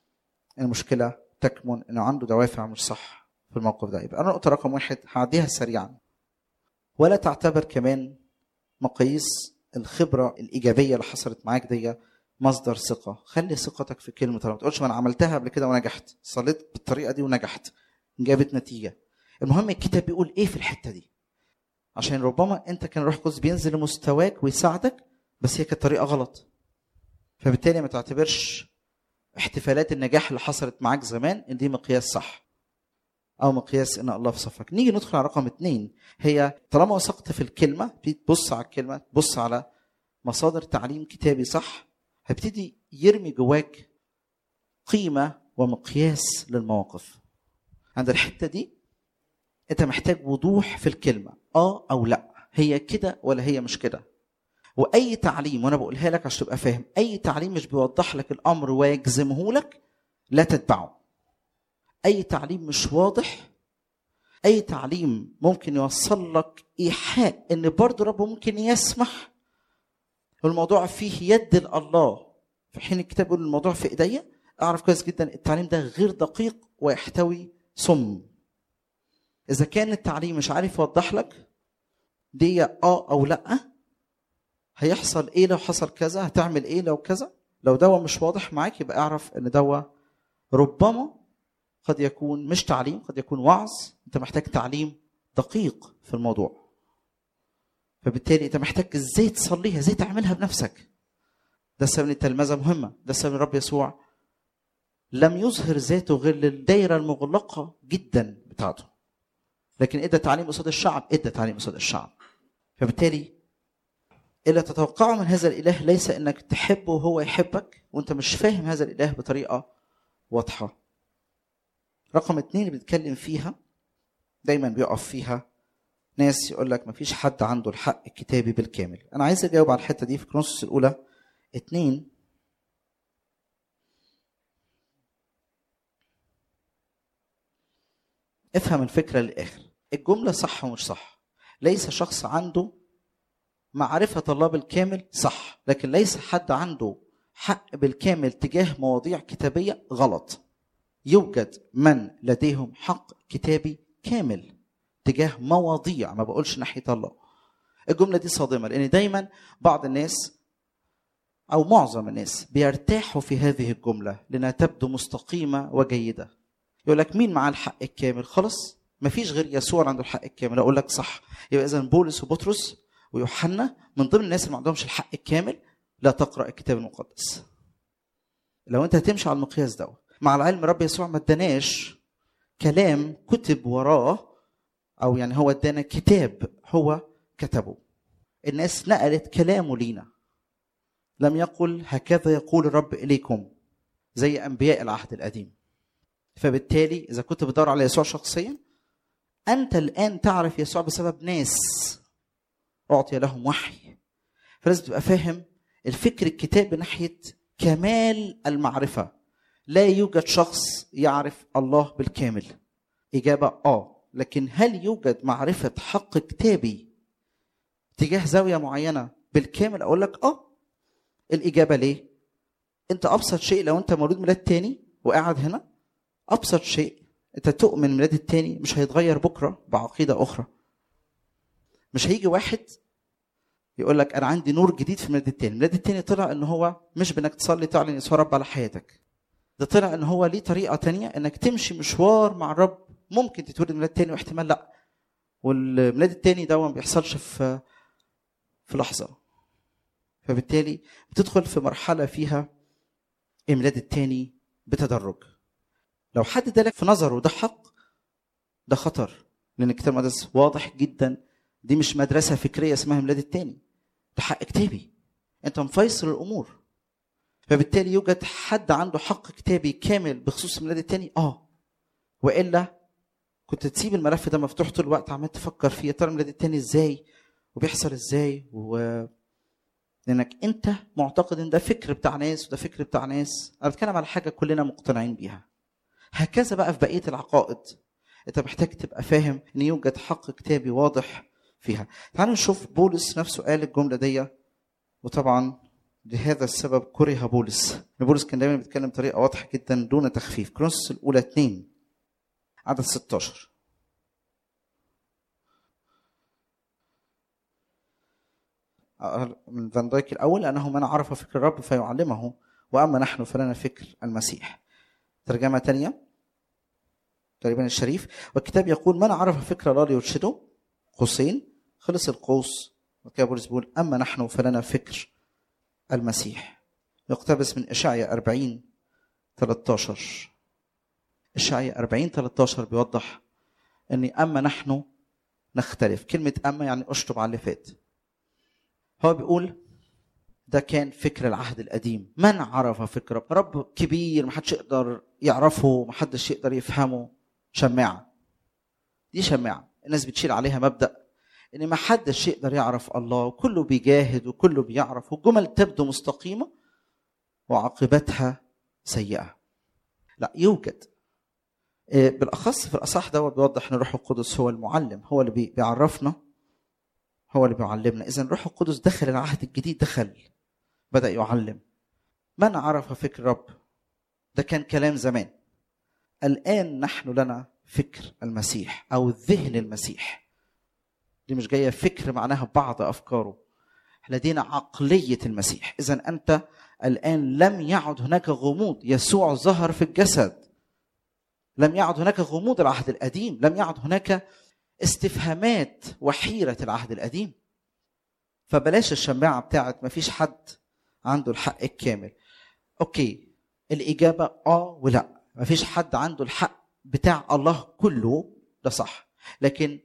المشكله تكمن انه عنده دوافع مش صح في الموقف ده يبقى نقطه رقم واحد هعديها سريعا ولا تعتبر كمان مقاييس الخبره الايجابيه اللي حصلت معاك دي مصدر ثقه خلي ثقتك في كلمه الله ما تقولش ما انا عملتها قبل كده ونجحت صليت بالطريقه دي ونجحت جابت نتيجه المهم الكتاب بيقول ايه في الحته دي عشان ربما انت كان روح قدس بينزل لمستواك ويساعدك بس هي كانت طريقه غلط فبالتالي ما تعتبرش احتفالات النجاح اللي حصلت معاك زمان ان دي مقياس صح او مقياس ان الله في صفك نيجي ندخل على رقم اتنين هي طالما وثقت في الكلمه تبص على الكلمه تبص على مصادر تعليم كتابي صح هيبتدي يرمي جواك قيمه ومقياس للمواقف عند الحته دي انت محتاج وضوح في الكلمه اه او لا هي كده ولا هي مش كده واي تعليم وانا بقولها لك عشان تبقى فاهم اي تعليم مش بيوضح لك الامر ويجزمه لك لا تتبعه اي تعليم مش واضح اي تعليم ممكن يوصل لك ايحاء ان برضه رب ممكن يسمح الموضوع فيه يد الله في حين الكتاب يقول الموضوع في ايديا اعرف كويس جدا التعليم ده غير دقيق ويحتوي سم اذا كان التعليم مش عارف يوضح لك دي اه او لا هيحصل ايه لو حصل كذا هتعمل ايه لو كذا لو دوا مش واضح معاك يبقى اعرف ان دوا ربما قد يكون مش تعليم قد يكون وعظ انت محتاج تعليم دقيق في الموضوع فبالتالي انت محتاج ازاي تصليها ازاي تعملها بنفسك ده السبب ان التلمذه مهمه ده السبب ان الرب يسوع لم يظهر ذاته غير للدايره المغلقه جدا بتاعته لكن ادى تعليم قصاد الشعب ادى تعليم قصاد الشعب فبالتالي اللي تتوقعه من هذا الاله ليس انك تحبه وهو يحبك وانت مش فاهم هذا الاله بطريقه واضحه رقم اتنين اللي بنتكلم فيها دايما بيقف فيها ناس يقول لك مفيش حد عنده الحق الكتابي بالكامل انا عايز اجاوب على الحته دي في كرونسوس الاولى اتنين افهم الفكره للاخر الجمله صح ومش صح ليس شخص عنده معرفه الله بالكامل صح لكن ليس حد عنده حق بالكامل تجاه مواضيع كتابيه غلط يوجد من لديهم حق كتابي كامل تجاه مواضيع ما بقولش ناحيه الله الجمله دي صادمه لان دايما بعض الناس او معظم الناس بيرتاحوا في هذه الجمله لانها تبدو مستقيمه وجيده يقول لك مين معاه الحق الكامل خلاص مفيش غير يسوع عنده الحق الكامل اقول لك صح يبقى اذا بولس وبطرس ويوحنا من ضمن الناس اللي ما عندهمش الحق الكامل لا تقرا الكتاب المقدس لو انت هتمشي على المقياس ده مع العلم رب يسوع ما اداناش كلام كتب وراه او يعني هو ادانا كتاب هو كتبه الناس نقلت كلامه لينا لم يقل هكذا يقول الرب اليكم زي انبياء العهد القديم فبالتالي اذا كنت بتدور على يسوع شخصيا انت الان تعرف يسوع بسبب ناس اعطي لهم وحي فلازم تبقى فاهم الفكر الكتابي ناحيه كمال المعرفه لا يوجد شخص يعرف الله بالكامل اجابه اه لكن هل يوجد معرفه حق كتابي تجاه زاويه معينه بالكامل اقول لك اه الاجابه ليه انت ابسط شيء لو انت مولود ميلاد تاني وقاعد هنا ابسط شيء انت تؤمن الميلاد التاني مش هيتغير بكره بعقيده اخرى مش هيجي واحد يقول لك انا عندي نور جديد في الميلاد التاني الميلاد التاني طلع ان هو مش بانك تصلي تعلن يسوع رب على حياتك ده طلع ان هو ليه طريقه تانية انك تمشي مشوار مع الرب ممكن تتولد ميلاد تاني واحتمال لا والميلاد التاني ده ما بيحصلش في في لحظه فبالتالي بتدخل في مرحله فيها الميلاد التاني بتدرج لو حد ادالك في نظره ده حق ده خطر لان الكتاب المقدس واضح جدا دي مش مدرسه فكريه اسمها الميلاد التاني ده حق كتابي انت مفيصل الامور فبالتالي يوجد حد عنده حق كتابي كامل بخصوص الميلاد التاني اه والا كنت تسيب الملف ده مفتوح طول الوقت عمال تفكر فيه يا ترى الميلاد التاني ازاي وبيحصل ازاي و لانك انت معتقد ان ده فكر بتاع ناس وده فكر بتاع ناس انا بتكلم على حاجه كلنا مقتنعين بيها هكذا بقى في بقيه العقائد انت محتاج تبقى فاهم ان يوجد حق كتابي واضح فيها تعالوا نشوف بولس نفسه قال الجمله دي وطبعا لهذا السبب كره بولس بولس كان دايما بيتكلم بطريقه واضحه جدا دون تخفيف كرونس الاولى 2 عدد 16 من فان دايك الاول انه من عرف فكر الرب فيعلمه واما نحن فلنا فكر المسيح ترجمه ثانيه تقريبا الشريف والكتاب يقول من عرف فكر الله ليرشده قوسين خلص القوس وكده بولس بيقول اما نحن فلنا فكر المسيح يقتبس من اشعيا 40 13 اشعيا 40 13 بيوضح ان اما نحن نختلف كلمه اما يعني اشطب على اللي فات هو بيقول ده كان فكر العهد القديم من عرف فكر رب رب كبير محدش يقدر يعرفه محدش يقدر يفهمه شماعة دي شماعة الناس بتشيل عليها مبدأ ان ما حدش يقدر يعرف الله وكله بيجاهد وكله بيعرف والجمل تبدو مستقيمة وعاقبتها سيئة لا يوجد بالاخص في الاصح ده بيوضح ان الروح القدس هو المعلم هو اللي بيعرفنا هو اللي بيعلمنا اذا الروح القدس دخل العهد الجديد دخل بدا يعلم من عرف فكر الرب ده كان كلام زمان الان نحن لنا فكر المسيح او ذهن المسيح دي مش جايه فكر معناها بعض افكاره لدينا عقليه المسيح اذا انت الان لم يعد هناك غموض يسوع ظهر في الجسد لم يعد هناك غموض العهد القديم لم يعد هناك استفهامات وحيره العهد القديم فبلاش الشماعه بتاعت ما فيش حد عنده الحق الكامل اوكي الاجابه اه ولا ما فيش حد عنده الحق بتاع الله كله ده صح لكن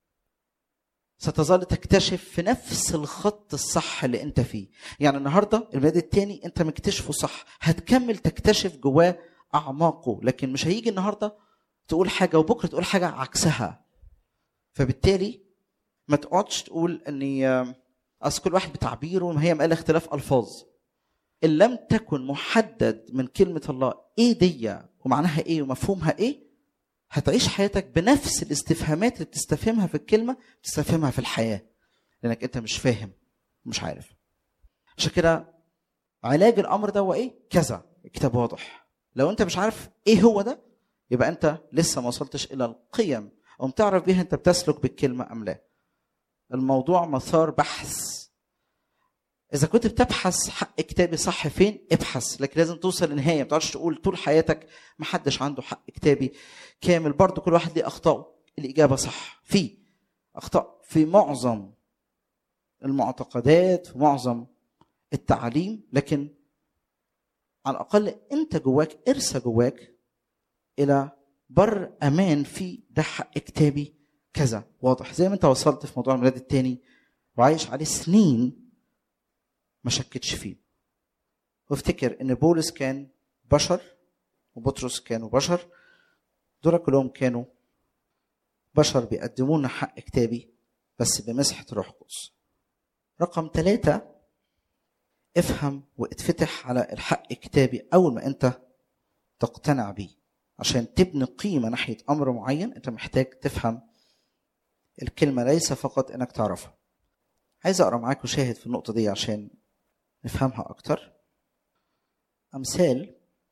ستظل تكتشف في نفس الخط الصح اللي انت فيه يعني النهارده الميلاد التاني انت مكتشفه صح هتكمل تكتشف جواه اعماقه لكن مش هيجي النهارده تقول حاجه وبكره تقول حاجه عكسها فبالتالي ما تقعدش تقول اني اصل كل واحد بتعبيره وما هي مقال اختلاف الفاظ ان لم تكن محدد من كلمه الله ايه دي ومعناها ايه ومفهومها ايه هتعيش حياتك بنفس الاستفهامات اللي بتستفهمها في الكلمه تستفهمها في الحياه لانك انت مش فاهم مش عارف عشان كده علاج الامر ده هو ايه كذا الكتاب واضح لو انت مش عارف ايه هو ده يبقى انت لسه ما وصلتش الى القيم او تعرف بيها انت بتسلك بالكلمه ام لا الموضوع مثار بحث اذا كنت بتبحث حق كتابي صح فين ابحث لكن لازم توصل لنهايه ما تقعدش تقول طول حياتك ما حدش عنده حق كتابي كامل برضه كل واحد ليه اخطائه الاجابه صح في اخطاء في معظم المعتقدات في معظم التعاليم لكن على الاقل انت جواك ارسى جواك الى بر امان في ده حق كتابي كذا واضح زي ما انت وصلت في موضوع الميلاد التاني وعايش عليه سنين ما شكتش فيه وافتكر ان بولس كان بشر وبطرس كانوا بشر دول كلهم كانوا بشر بيقدموا لنا حق كتابي بس بمسحة روح قدس رقم ثلاثة افهم واتفتح على الحق الكتابي أول ما أنت تقتنع بيه عشان تبني قيمة ناحية أمر معين أنت محتاج تفهم الكلمة ليس فقط إنك تعرفها عايز أقرأ معاك وشاهد في النقطة دي عشان نفهمها أكتر أمثال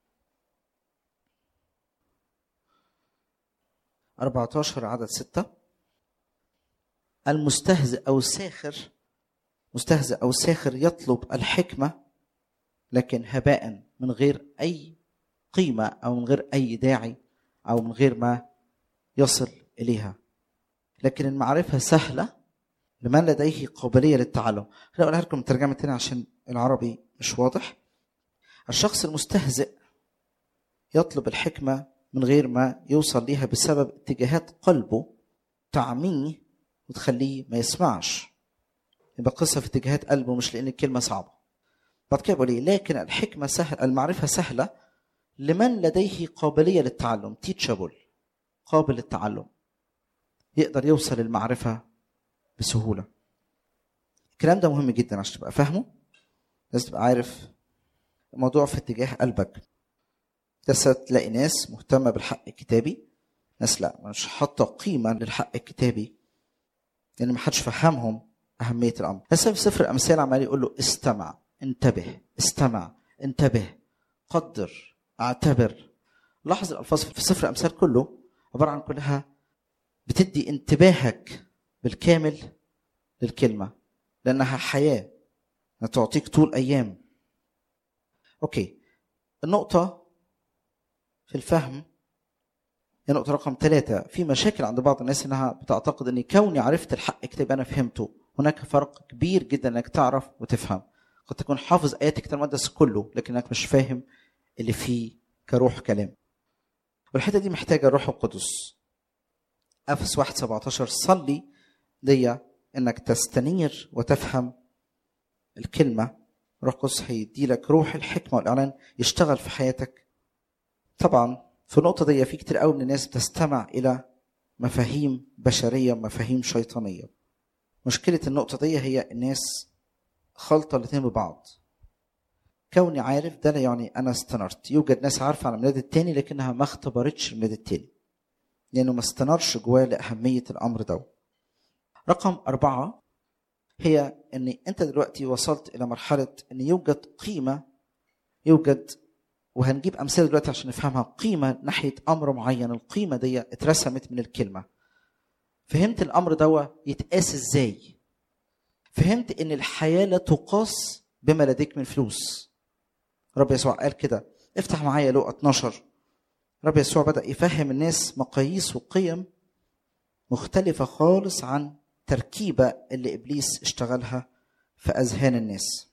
14 عدد 6 المستهزئ أو الساخر مستهزئ أو الساخر يطلب الحكمة لكن هباء من غير أي قيمة أو من غير أي داعي أو من غير ما يصل إليها لكن المعرفة سهلة لمن لديه قابلية للتعلم خليني أقولها لكم ترجمة تاني عشان العربي مش واضح الشخص المستهزئ يطلب الحكمة من غير ما يوصل ليها بسبب اتجاهات قلبه تعميه وتخليه ما يسمعش يبقى قصة في اتجاهات قلبه مش لأن الكلمة صعبة بعد كده بقول لكن الحكمة سهل المعرفة سهلة لمن لديه قابلية للتعلم teachable قابل للتعلم يقدر يوصل المعرفة بسهولة الكلام ده مهم جدا عشان تبقى فاهمه لازم تبقى عارف الموضوع في اتجاه قلبك بس تلاقي ناس مهتمة بالحق الكتابي ناس لا مش حاطة قيمة للحق الكتابي لأن ما حدش فهمهم أهمية الأمر بس في سفر الأمثال عمال يقول له استمع انتبه استمع انتبه قدر اعتبر لاحظ الألفاظ في سفر الأمثال كله عبارة عن كلها بتدي انتباهك بالكامل للكلمة لأنها حياة تعطيك طول أيام أوكي النقطة في الفهم هي نقطة رقم ثلاثة في مشاكل عند بعض الناس انها بتعتقد اني كوني عرفت الحق كتاب انا فهمته هناك فرق كبير جدا انك تعرف وتفهم قد تكون حافظ ايات الكتاب المقدس كله لكنك مش فاهم اللي فيه كروح كلام والحته دي محتاجه الروح القدس افس 1 17 صلي دي انك تستنير وتفهم الكلمه روح القدس هيدي لك روح الحكمه والاعلان يشتغل في حياتك طبعا في النقطه دي في كتير قوي من الناس بتستمع الى مفاهيم بشريه مفاهيم شيطانيه مشكله النقطه دي هي الناس خلطه الاثنين ببعض كوني عارف ده لا يعني انا استنرت يوجد ناس عارفه عن الميلاد التاني لكنها ما اختبرتش الميلاد التاني لانه ما استنرش جواه لاهميه الامر ده رقم أربعة هي ان انت دلوقتي وصلت الى مرحله ان يوجد قيمه يوجد وهنجيب امثله دلوقتي عشان نفهمها قيمه ناحيه امر معين القيمه دي اترسمت من الكلمه فهمت الامر ده يتقاس ازاي فهمت ان الحياه لا تقاس بما لديك من فلوس رب يسوع قال كده افتح معايا لقى 12 رب يسوع بدا يفهم الناس مقاييس وقيم مختلفه خالص عن تركيبه اللي ابليس اشتغلها في اذهان الناس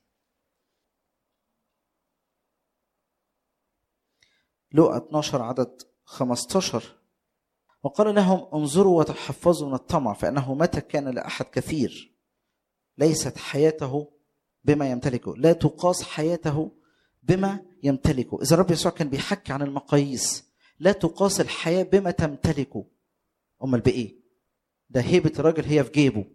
لقى 12 عدد 15 وقال لهم انظروا وتحفظوا من الطمع فانه متى كان لاحد كثير ليست حياته بما يمتلكه لا تقاس حياته بما يمتلكه اذا الرب يسوع كان بيحكي عن المقاييس لا تقاس الحياه بما تمتلكه امال بايه ده هيبه الراجل هي في جيبه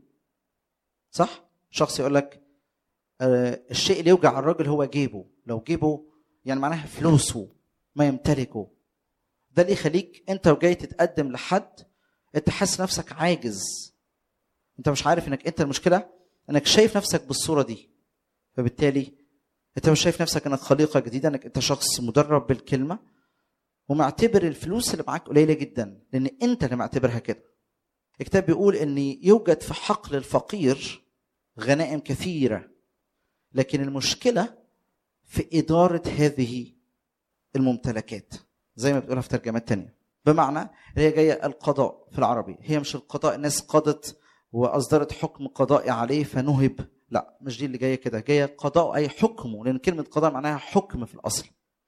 صح شخص يقول لك آه الشيء اللي يوجع الراجل هو جيبه لو جيبه يعني معناها فلوسه ما يمتلكه ده اللي يخليك انت وجاي تتقدم لحد انت حاسس نفسك عاجز انت مش عارف انك انت المشكله انك شايف نفسك بالصوره دي فبالتالي انت مش شايف نفسك انك خليقه جديده انك انت شخص مدرب بالكلمه ومعتبر الفلوس اللي معاك قليله جدا لان انت اللي معتبرها كده الكتاب بيقول ان يوجد في حقل الفقير غنائم كثيره لكن المشكله في اداره هذه الممتلكات زي ما بتقولها في ترجمات تانية بمعنى هي جاية القضاء في العربي هي مش القضاء الناس قضت وأصدرت حكم قضائي عليه فنهب لا مش دي اللي جاية كده جاية قضاء أي حكمه لأن كلمة قضاء معناها حكم في الأصل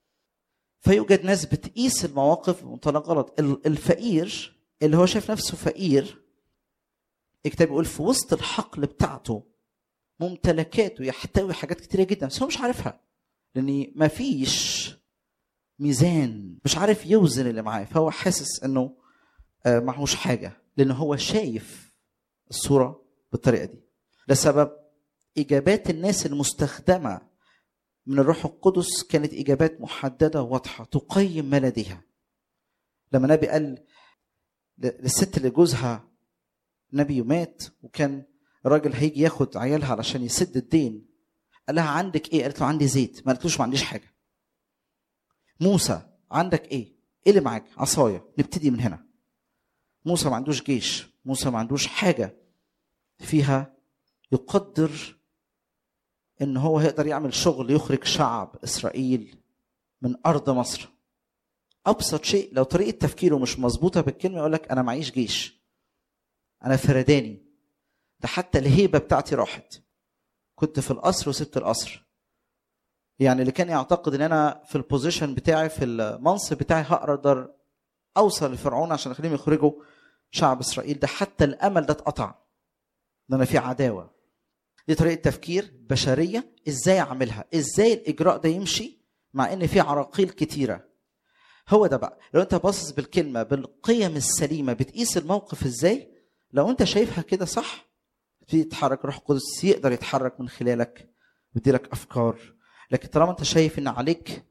فيوجد ناس بتقيس المواقف بمنطلق غلط الفقير اللي هو شايف نفسه فقير الكتاب بيقول في وسط الحقل بتاعته ممتلكاته يحتوي حاجات كتيرة جدا بس هو مش عارفها لأن مفيش ميزان مش عارف يوزن اللي معاه فهو حاسس انه معهوش حاجه لان هو شايف الصوره بالطريقه دي ده سبب اجابات الناس المستخدمه من الروح القدس كانت اجابات محدده واضحه تقيم ما لديها لما النبي قال للست اللي جوزها نبي مات وكان الراجل هيجي ياخد عيالها علشان يسد الدين قال لها عندك ايه قالت له عندي زيت ما قالتلوش ما عنديش حاجه موسى عندك ايه؟ ايه اللي معاك؟ عصايه نبتدي من هنا. موسى ما عندوش جيش، موسى ما عندوش حاجه فيها يقدر ان هو هيقدر يعمل شغل يخرج شعب اسرائيل من ارض مصر. ابسط شيء لو طريقه تفكيره مش مظبوطه بالكلمه يقول لك انا معيش جيش. انا فرداني. ده حتى الهيبه بتاعتي راحت. كنت في القصر وسبت القصر. يعني اللي كان يعتقد ان انا في البوزيشن بتاعي في المنصب بتاعي هقدر اوصل لفرعون عشان اخليهم يخرجوا شعب اسرائيل ده حتى الامل ده اتقطع ده انا في عداوه دي طريقه تفكير بشريه ازاي اعملها ازاي الاجراء ده يمشي مع ان في عراقيل كتيره هو ده بقى لو انت باصص بالكلمه بالقيم السليمه بتقيس الموقف ازاي لو انت شايفها كده صح في يتحرك روح قدس يقدر يتحرك من خلالك بيديلك افكار لكن طالما انت شايف ان عليك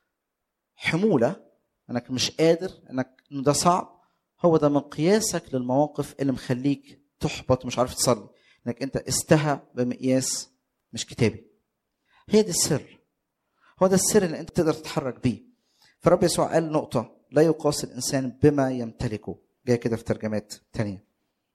حموله انك مش قادر انك ان ده صعب هو ده مقياسك للمواقف اللي مخليك تحبط مش عارف تصلي انك انت استهى بمقياس مش كتابي هي دي السر هو ده السر اللي انت تقدر تتحرك بيه فرب يسوع قال نقطه لا يقاس الانسان بما يمتلكه جاي كده في ترجمات تانية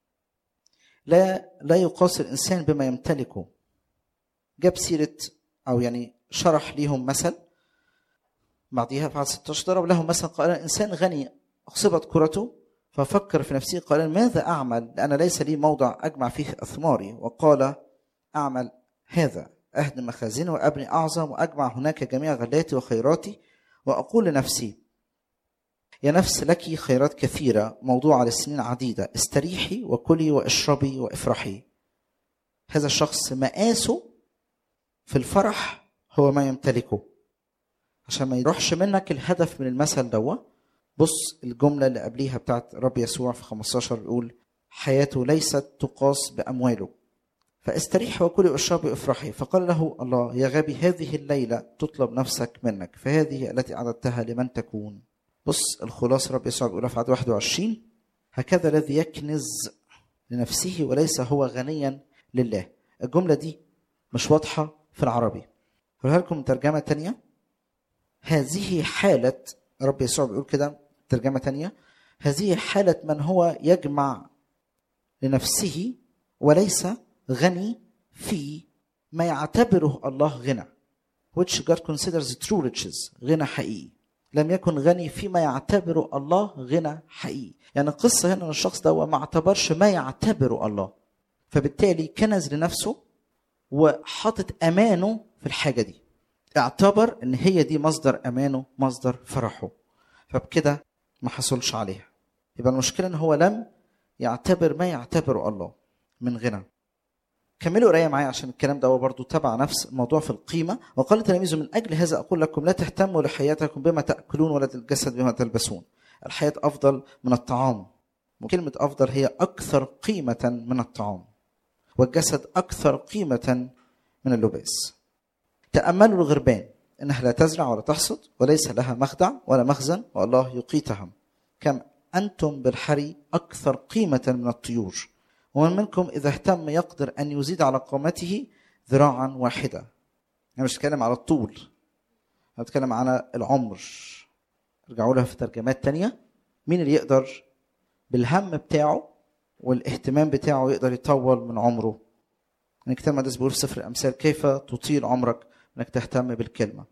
لا لا يقاس الانسان بما يمتلكه جاب سيره او يعني شرح ليهم مثل بعديها في عدد 16 ضرب لهم مثلا قال انسان غني اصبت كرته ففكر في نفسه قال ماذا اعمل لان ليس لي موضع اجمع فيه اثماري وقال اعمل هذا اهدم مخازني وابني اعظم واجمع هناك جميع غلاتي وخيراتي واقول لنفسي يا نفس لك خيرات كثيرة موضوعة لسنين عديدة استريحي وكلي واشربي وافرحي هذا الشخص مقاسه في الفرح هو ما يمتلكه عشان ما يروحش منك الهدف من المثل دوا بص الجملة اللي قبليها بتاعت رب يسوع في 15 بيقول حياته ليست تقاس بأمواله فاستريح وكلي واشربي وافرحي فقال له الله يا غبي هذه الليلة تطلب نفسك منك فهذه التي أعددتها لمن تكون بص الخلاصة رب يسوع بيقولها في عدد 21 هكذا الذي يكنز لنفسه وليس هو غنيا لله الجمله دي مش واضحه في العربي هقولها لكم ترجمه تانية هذه حاله رب يسوع بيقول كده ترجمه تانية هذه حاله من هو يجمع لنفسه وليس غني في ما يعتبره الله غنى which God considers true riches غنى حقيقي لم يكن غني فيما يعتبره الله غنى حقيقي يعني القصة هنا ان الشخص ده ما اعتبرش ما يعتبره الله فبالتالي كنز لنفسه وحاطط امانه في الحاجة دي اعتبر ان هي دي مصدر امانه مصدر فرحه فبكده ما حصلش عليها يبقى المشكلة ان هو لم يعتبر ما يعتبره الله من غنى كملوا قرايه معايا عشان الكلام ده هو برضه تبع نفس الموضوع في القيمه وقال تلاميذه من اجل هذا اقول لكم لا تهتموا لحياتكم بما تاكلون ولا الجسد بما تلبسون الحياه افضل من الطعام وكلمه افضل هي اكثر قيمه من الطعام والجسد اكثر قيمه من اللباس تاملوا الغربان انها لا تزرع ولا تحصد وليس لها مخدع ولا مخزن والله يقيتها كم انتم بالحري اكثر قيمه من الطيور ومن منكم إذا اهتم يقدر أن يزيد على قامته ذراعا واحدة أنا مش بتكلم على الطول أنا بتكلم على العمر ارجعوا لها في ترجمات تانية مين اللي يقدر بالهم بتاعه والاهتمام بتاعه يقدر يطول من عمره يعني كتاب المقدس بيقول في سفر الأمثال كيف تطيل عمرك إنك تهتم بالكلمة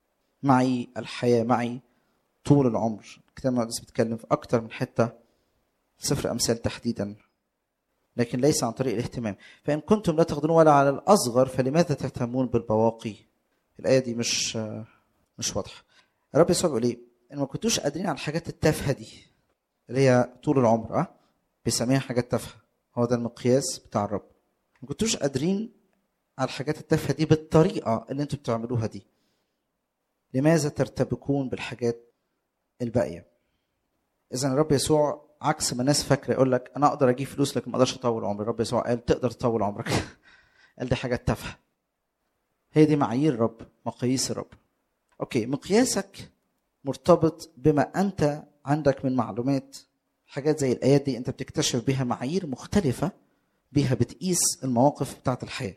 معي الحياة معي طول العمر الكتاب المقدس بيتكلم في أكتر من حتة في سفر الأمثال تحديدا لكن ليس عن طريق الاهتمام فإن كنتم لا تقدرون ولا على الأصغر فلماذا تهتمون بالبواقي الآية دي مش مش واضحة الرب يسوع بيقول إيه إن ما كنتوش قادرين على الحاجات التافهة دي اللي هي طول العمر أه بيسميها حاجات تافهة هو ده المقياس بتاع الرب ما كنتوش قادرين على الحاجات التافهة دي بالطريقة اللي انتوا بتعملوها دي لماذا ترتبكون بالحاجات الباقية إذا الرب يسوع عكس ما الناس فاكره يقول لك انا اقدر اجيب فلوس لكن ما اقدرش اطول عمري الرب يسوع قال تقدر تطول عمرك قال دي حاجات تافهه هي دي معايير الرب مقاييس الرب اوكي مقياسك مرتبط بما انت عندك من معلومات حاجات زي الايات دي انت بتكتشف بيها معايير مختلفه بيها بتقيس المواقف بتاعت الحياه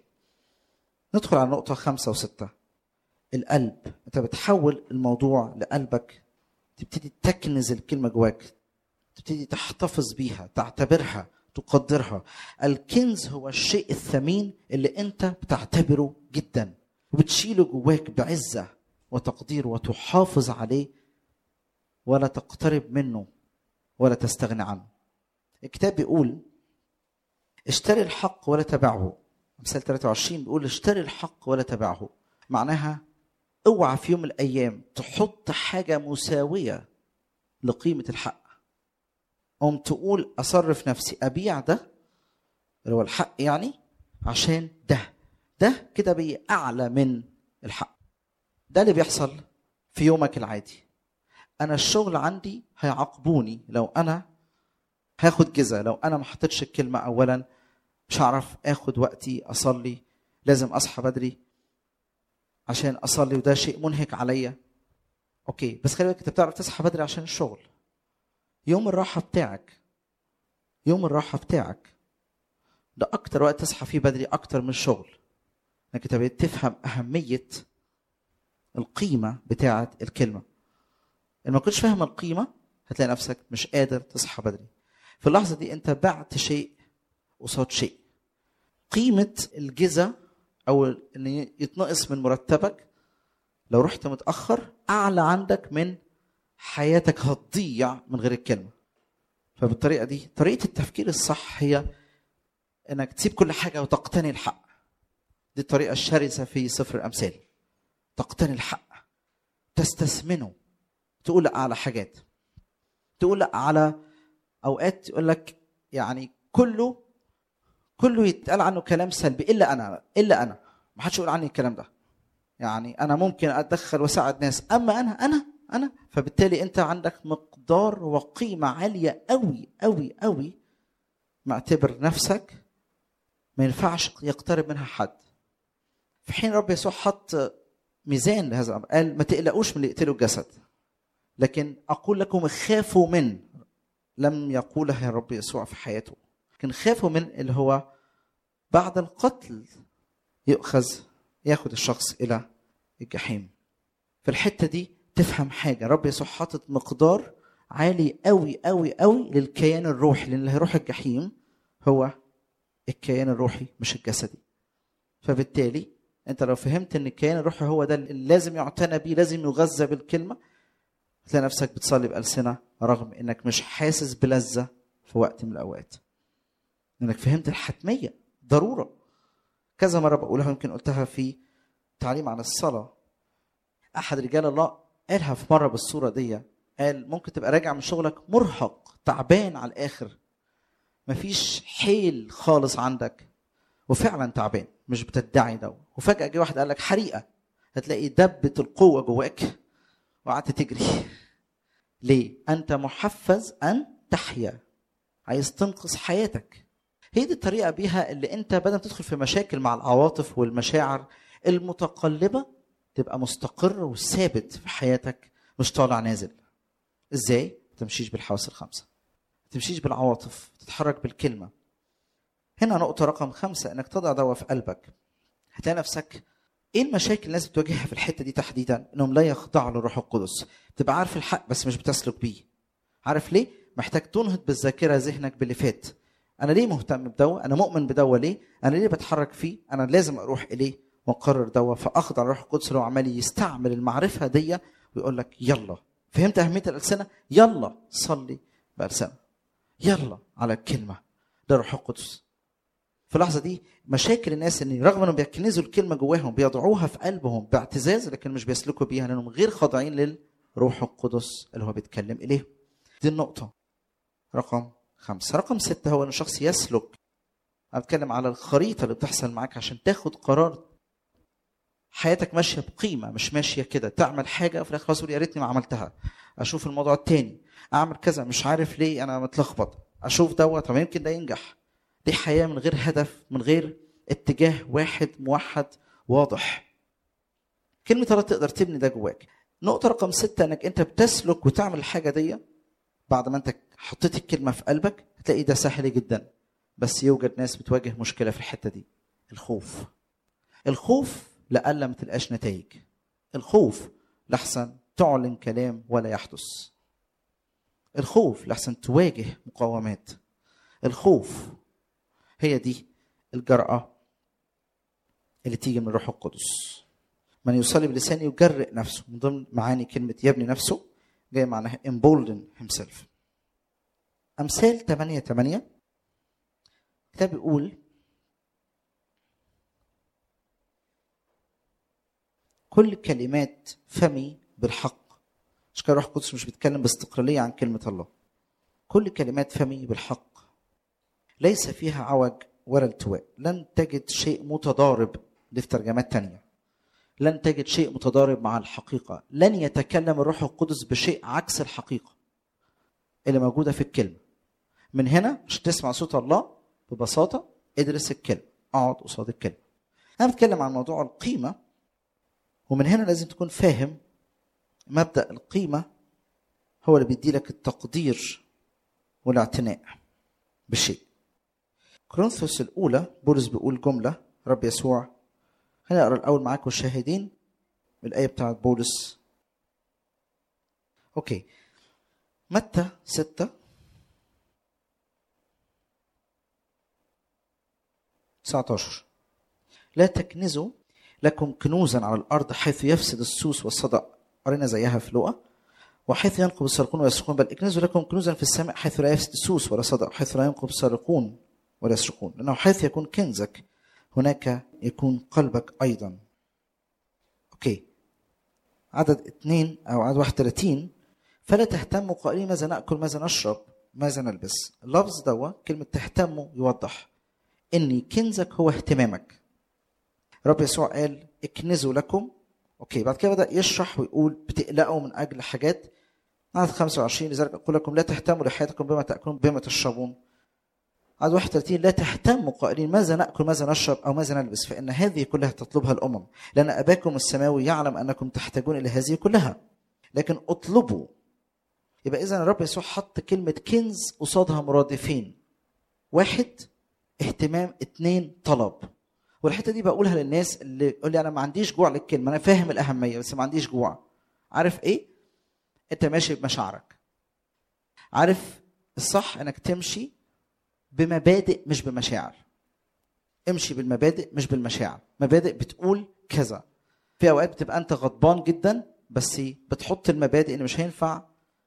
ندخل على نقطه خمسة وستة القلب انت بتحول الموضوع لقلبك تبتدي تكنز الكلمه جواك تبتدي تحتفظ بيها تعتبرها تقدرها الكنز هو الشيء الثمين اللي انت بتعتبره جدا وبتشيله جواك بعزة وتقدير وتحافظ عليه ولا تقترب منه ولا تستغني عنه الكتاب بيقول اشتري الحق ولا تبعه مثال 23 بيقول اشتري الحق ولا تبعه معناها اوعى في يوم من الايام تحط حاجه مساويه لقيمه الحق قوم تقول اصرف نفسي ابيع ده اللي هو الحق يعني عشان ده ده كده بي اعلى من الحق ده اللي بيحصل في يومك العادي انا الشغل عندي هيعاقبوني لو انا هاخد جزا لو انا ما حطيتش الكلمه اولا مش هعرف اخد وقتي اصلي لازم اصحى بدري عشان اصلي وده شيء منهك عليا اوكي بس خلي بالك انت بتعرف تصحى بدري عشان الشغل يوم الراحة بتاعك يوم الراحة بتاعك ده أكتر وقت تصحى فيه بدري أكتر من الشغل إنك أنت بقيت تفهم أهمية القيمة بتاعة الكلمة إن ما كنتش فاهم القيمة هتلاقي نفسك مش قادر تصحى بدري في اللحظة دي أنت بعت شيء قصاد شيء قيمة الجزا أو إن يتنقص من مرتبك لو رحت متأخر أعلى عندك من حياتك هتضيع من غير الكلمه فبالطريقه دي طريقه التفكير الصح هي انك تسيب كل حاجه وتقتني الحق دي الطريقه الشرسه في سفر الامثال تقتني الحق تستثمنه تقول لا على حاجات تقول لا على اوقات يقول لك يعني كله كله يتقال عنه كلام سلبي الا انا الا انا ما حدش يقول عني الكلام ده يعني انا ممكن اتدخل واساعد ناس اما انا انا انا فبالتالي انت عندك مقدار وقيمه عاليه قوي قوي قوي معتبر نفسك ما ينفعش يقترب منها حد في حين رب يسوع حط ميزان لهذا الامر قال ما تقلقوش من اللي يقتلوا الجسد لكن اقول لكم خافوا من لم يقولها الرب يسوع في حياته لكن خافوا من اللي هو بعد القتل يؤخذ ياخد الشخص الى الجحيم في الحته دي تفهم حاجه رب يسوع حاطط مقدار عالي قوي قوي قوي للكيان الروحي لان اللي هيروح الجحيم هو الكيان الروحي مش الجسدي فبالتالي انت لو فهمت ان الكيان الروحي هو ده اللي لازم يعتنى بيه لازم يغذى بالكلمه تلاقي نفسك بتصلي بألسنة رغم انك مش حاسس بلذة في وقت من الاوقات انك فهمت الحتمية ضرورة كذا مرة بقولها يمكن قلتها في تعليم عن الصلاة احد رجال الله قالها في مرة بالصورة دي قال ممكن تبقى راجع من شغلك مرهق تعبان على الاخر مفيش حيل خالص عندك وفعلا تعبان مش بتدعي ده وفجأة جه واحد قال لك حريقة هتلاقي دبة القوة جواك وقعدت تجري ليه؟ أنت محفز أن تحيا عايز تنقذ حياتك هي دي الطريقة بيها اللي أنت بدل ما تدخل في مشاكل مع العواطف والمشاعر المتقلبة تبقى مستقر وثابت في حياتك مش طالع نازل ازاي؟ ما تمشيش بالحواس الخمسة ما تمشيش بالعواطف تتحرك بالكلمة هنا نقطة رقم خمسة انك تضع دواء في قلبك هتلاقي نفسك ايه المشاكل اللي الناس بتواجهها في الحته دي تحديدا انهم لا يخضعوا للروح القدس تبقى عارف الحق بس مش بتسلك بيه عارف ليه محتاج تنهض بالذاكره ذهنك باللي فات انا ليه مهتم بدوا انا مؤمن بدوا ليه انا ليه بتحرك فيه انا لازم اروح اليه واقرر دوا فاخضع للروح القدس لو عمال يستعمل المعرفه دي ويقول لك يلا فهمت اهميه الالسنه يلا صلي بالسنه يلا على الكلمه ده روح القدس في اللحظه دي مشاكل الناس ان رغم انهم بيكنزوا الكلمه جواهم بيضعوها في قلبهم باعتزاز لكن مش بيسلكوا بيها لانهم غير خاضعين للروح القدس اللي هو بيتكلم اليه. دي النقطه رقم خمسه، رقم سته هو ان الشخص يسلك انا بتكلم على الخريطه اللي بتحصل معاك عشان تاخد قرار حياتك ماشيه بقيمه مش ماشيه كده تعمل حاجه وفي الاخر تقول يا ريتني ما عملتها اشوف الموضوع التاني اعمل كذا مش عارف ليه انا متلخبط اشوف دوت طب يمكن ده ينجح دي حياه من غير هدف من غير اتجاه واحد موحد واضح كلمة الله تقدر تبني ده جواك نقطة رقم ستة انك انت بتسلك وتعمل الحاجة دي بعد ما انت حطيت الكلمة في قلبك هتلاقي ده سهل جدا بس يوجد ناس بتواجه مشكلة في الحتة دي الخوف الخوف لألا ما تلقاش نتائج الخوف لحسن تعلن كلام ولا يحدث الخوف لحسن تواجه مقاومات الخوف هي دي الجرأة اللي تيجي من الروح القدس من يصلي بلسانه يجرئ نفسه من ضمن معاني كلمة يبني نفسه جاي معناها embolden himself أمثال 8 8 كتاب بيقول كل كلمات فمي بالحق مش كده الروح القدس مش بيتكلم باستقلالية عن كلمة الله كل كلمات فمي بالحق ليس فيها عوج ولا التواء لن تجد شيء متضارب دي في ترجمات تانية لن تجد شيء متضارب مع الحقيقة لن يتكلم الروح القدس بشيء عكس الحقيقة اللي موجودة في الكلمة من هنا مش تسمع صوت الله ببساطة ادرس الكلمة اقعد قصاد الكلمة أنا بتكلم عن موضوع القيمة ومن هنا لازم تكون فاهم مبدأ القيمة هو اللي بيدي لك التقدير والاعتناء بشيء كورنثوس الأولى بولس بيقول جملة رب يسوع خليني أقرأ الأول معاكم الشاهدين الآية بتاعت بولس أوكي متى ستة تسعة عشر لا تكنزوا لكم كنوزا على الأرض حيث يفسد السوس والصدأ قرينا زيها في لقا وحيث ينقب السارقون ويسرقون بل اكنزوا لكم كنوزا في السماء حيث لا يفسد السوس ولا صدأ حيث لا ينقب السارقون ولا يسرقون لأنه حيث يكون كنزك هناك يكون قلبك أيضا أوكي عدد اثنين أو عدد 31 فلا تهتموا قائلين ماذا نأكل ماذا نشرب ماذا نلبس اللفظ دوا كلمة تهتموا يوضح إن كنزك هو اهتمامك رب يسوع قال اكنزوا لكم اوكي بعد كده بدا يشرح ويقول بتقلقوا من اجل حاجات عدد 25 لذلك اقول لكم لا تهتموا لحياتكم بما تاكلون بما تشربون عدد 31 لا تهتموا قائلين ماذا ناكل ماذا نشرب او ماذا نلبس فان هذه كلها تطلبها الامم لان اباكم السماوي يعلم انكم تحتاجون الى هذه كلها لكن اطلبوا يبقى اذا الرب يسوع حط كلمه كنز قصادها مرادفين واحد اهتمام اتنين طلب والحته دي بقولها للناس اللي يقول لي انا ما عنديش جوع للكلمه انا فاهم الاهميه بس ما عنديش جوع عارف ايه انت ماشي بمشاعرك عارف الصح انك تمشي بمبادئ مش بمشاعر امشي بالمبادئ مش بالمشاعر مبادئ بتقول كذا في اوقات بتبقى انت غضبان جدا بس بتحط المبادئ ان مش هينفع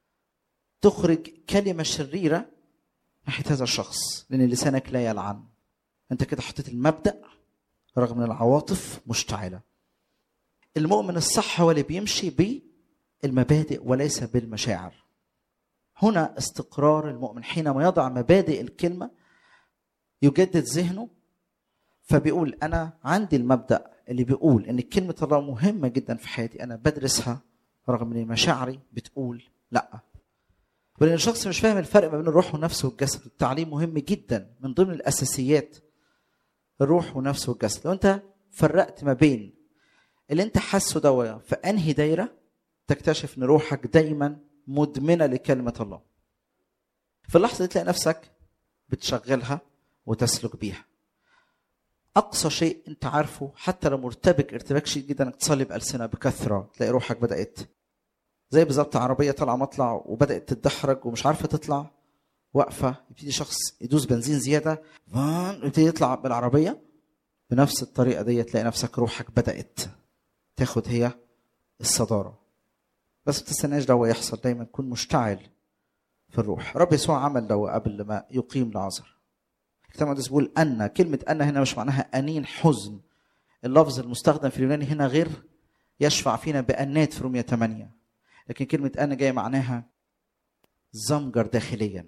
تخرج كلمه شريره ناحيه هذا الشخص لان لسانك لا يلعن انت كده حطيت المبدا رغم ان العواطف مشتعله المؤمن الصح هو اللي بيمشي بالمبادئ وليس بالمشاعر هنا استقرار المؤمن حينما يضع مبادئ الكلمه يجدد ذهنه فبيقول انا عندي المبدا اللي بيقول ان كلمه الله مهمه جدا في حياتي انا بدرسها رغم ان مشاعري بتقول لا ولان الشخص مش فاهم الفرق ما بين الروح والنفس والجسد التعليم مهم جدا من ضمن الاساسيات الروح والنفس والجسد لو انت فرقت ما بين اللي انت حاسه ده في انهي دايره تكتشف ان روحك دايما مدمنه لكلمه الله في اللحظه دي تلاقي نفسك بتشغلها وتسلك بيها اقصى شيء انت عارفه حتى لو مرتبك ارتباك شديد جدا انك تصلي بالسنه بكثره تلاقي روحك بدات زي بالظبط عربيه طالعه مطلع وبدات تتدحرج ومش عارفه تطلع واقفه يبتدي شخص يدوس بنزين زياده يبتدي يطلع بالعربيه بنفس الطريقه دي تلاقي نفسك روحك بدات تاخد هي الصداره بس ما تستناش ده يحصل دايما كن مشتعل في الروح رب يسوع عمل ده قبل ما يقيم لعازر الكتاب المقدس بيقول ان كلمه ان هنا مش معناها انين حزن اللفظ المستخدم في اليوناني هنا غير يشفع فينا بانات في رومية 8 لكن كلمه ان جايه معناها زمجر داخليا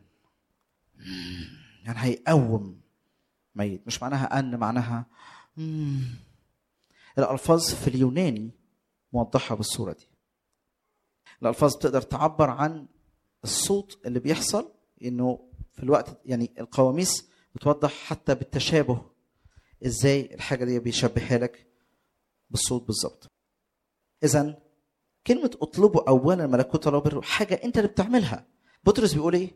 يعني هيقوم ميت مش معناها ان معناها مم. الالفاظ في اليوناني موضحه بالصوره دي الالفاظ بتقدر تعبر عن الصوت اللي بيحصل انه في الوقت يعني القواميس بتوضح حتى بالتشابه ازاي الحاجه دي بيشبهها لك بالصوت بالظبط اذا كلمه اطلبوا اولا ملكوت الله وبره حاجه انت اللي بتعملها بطرس بيقول ايه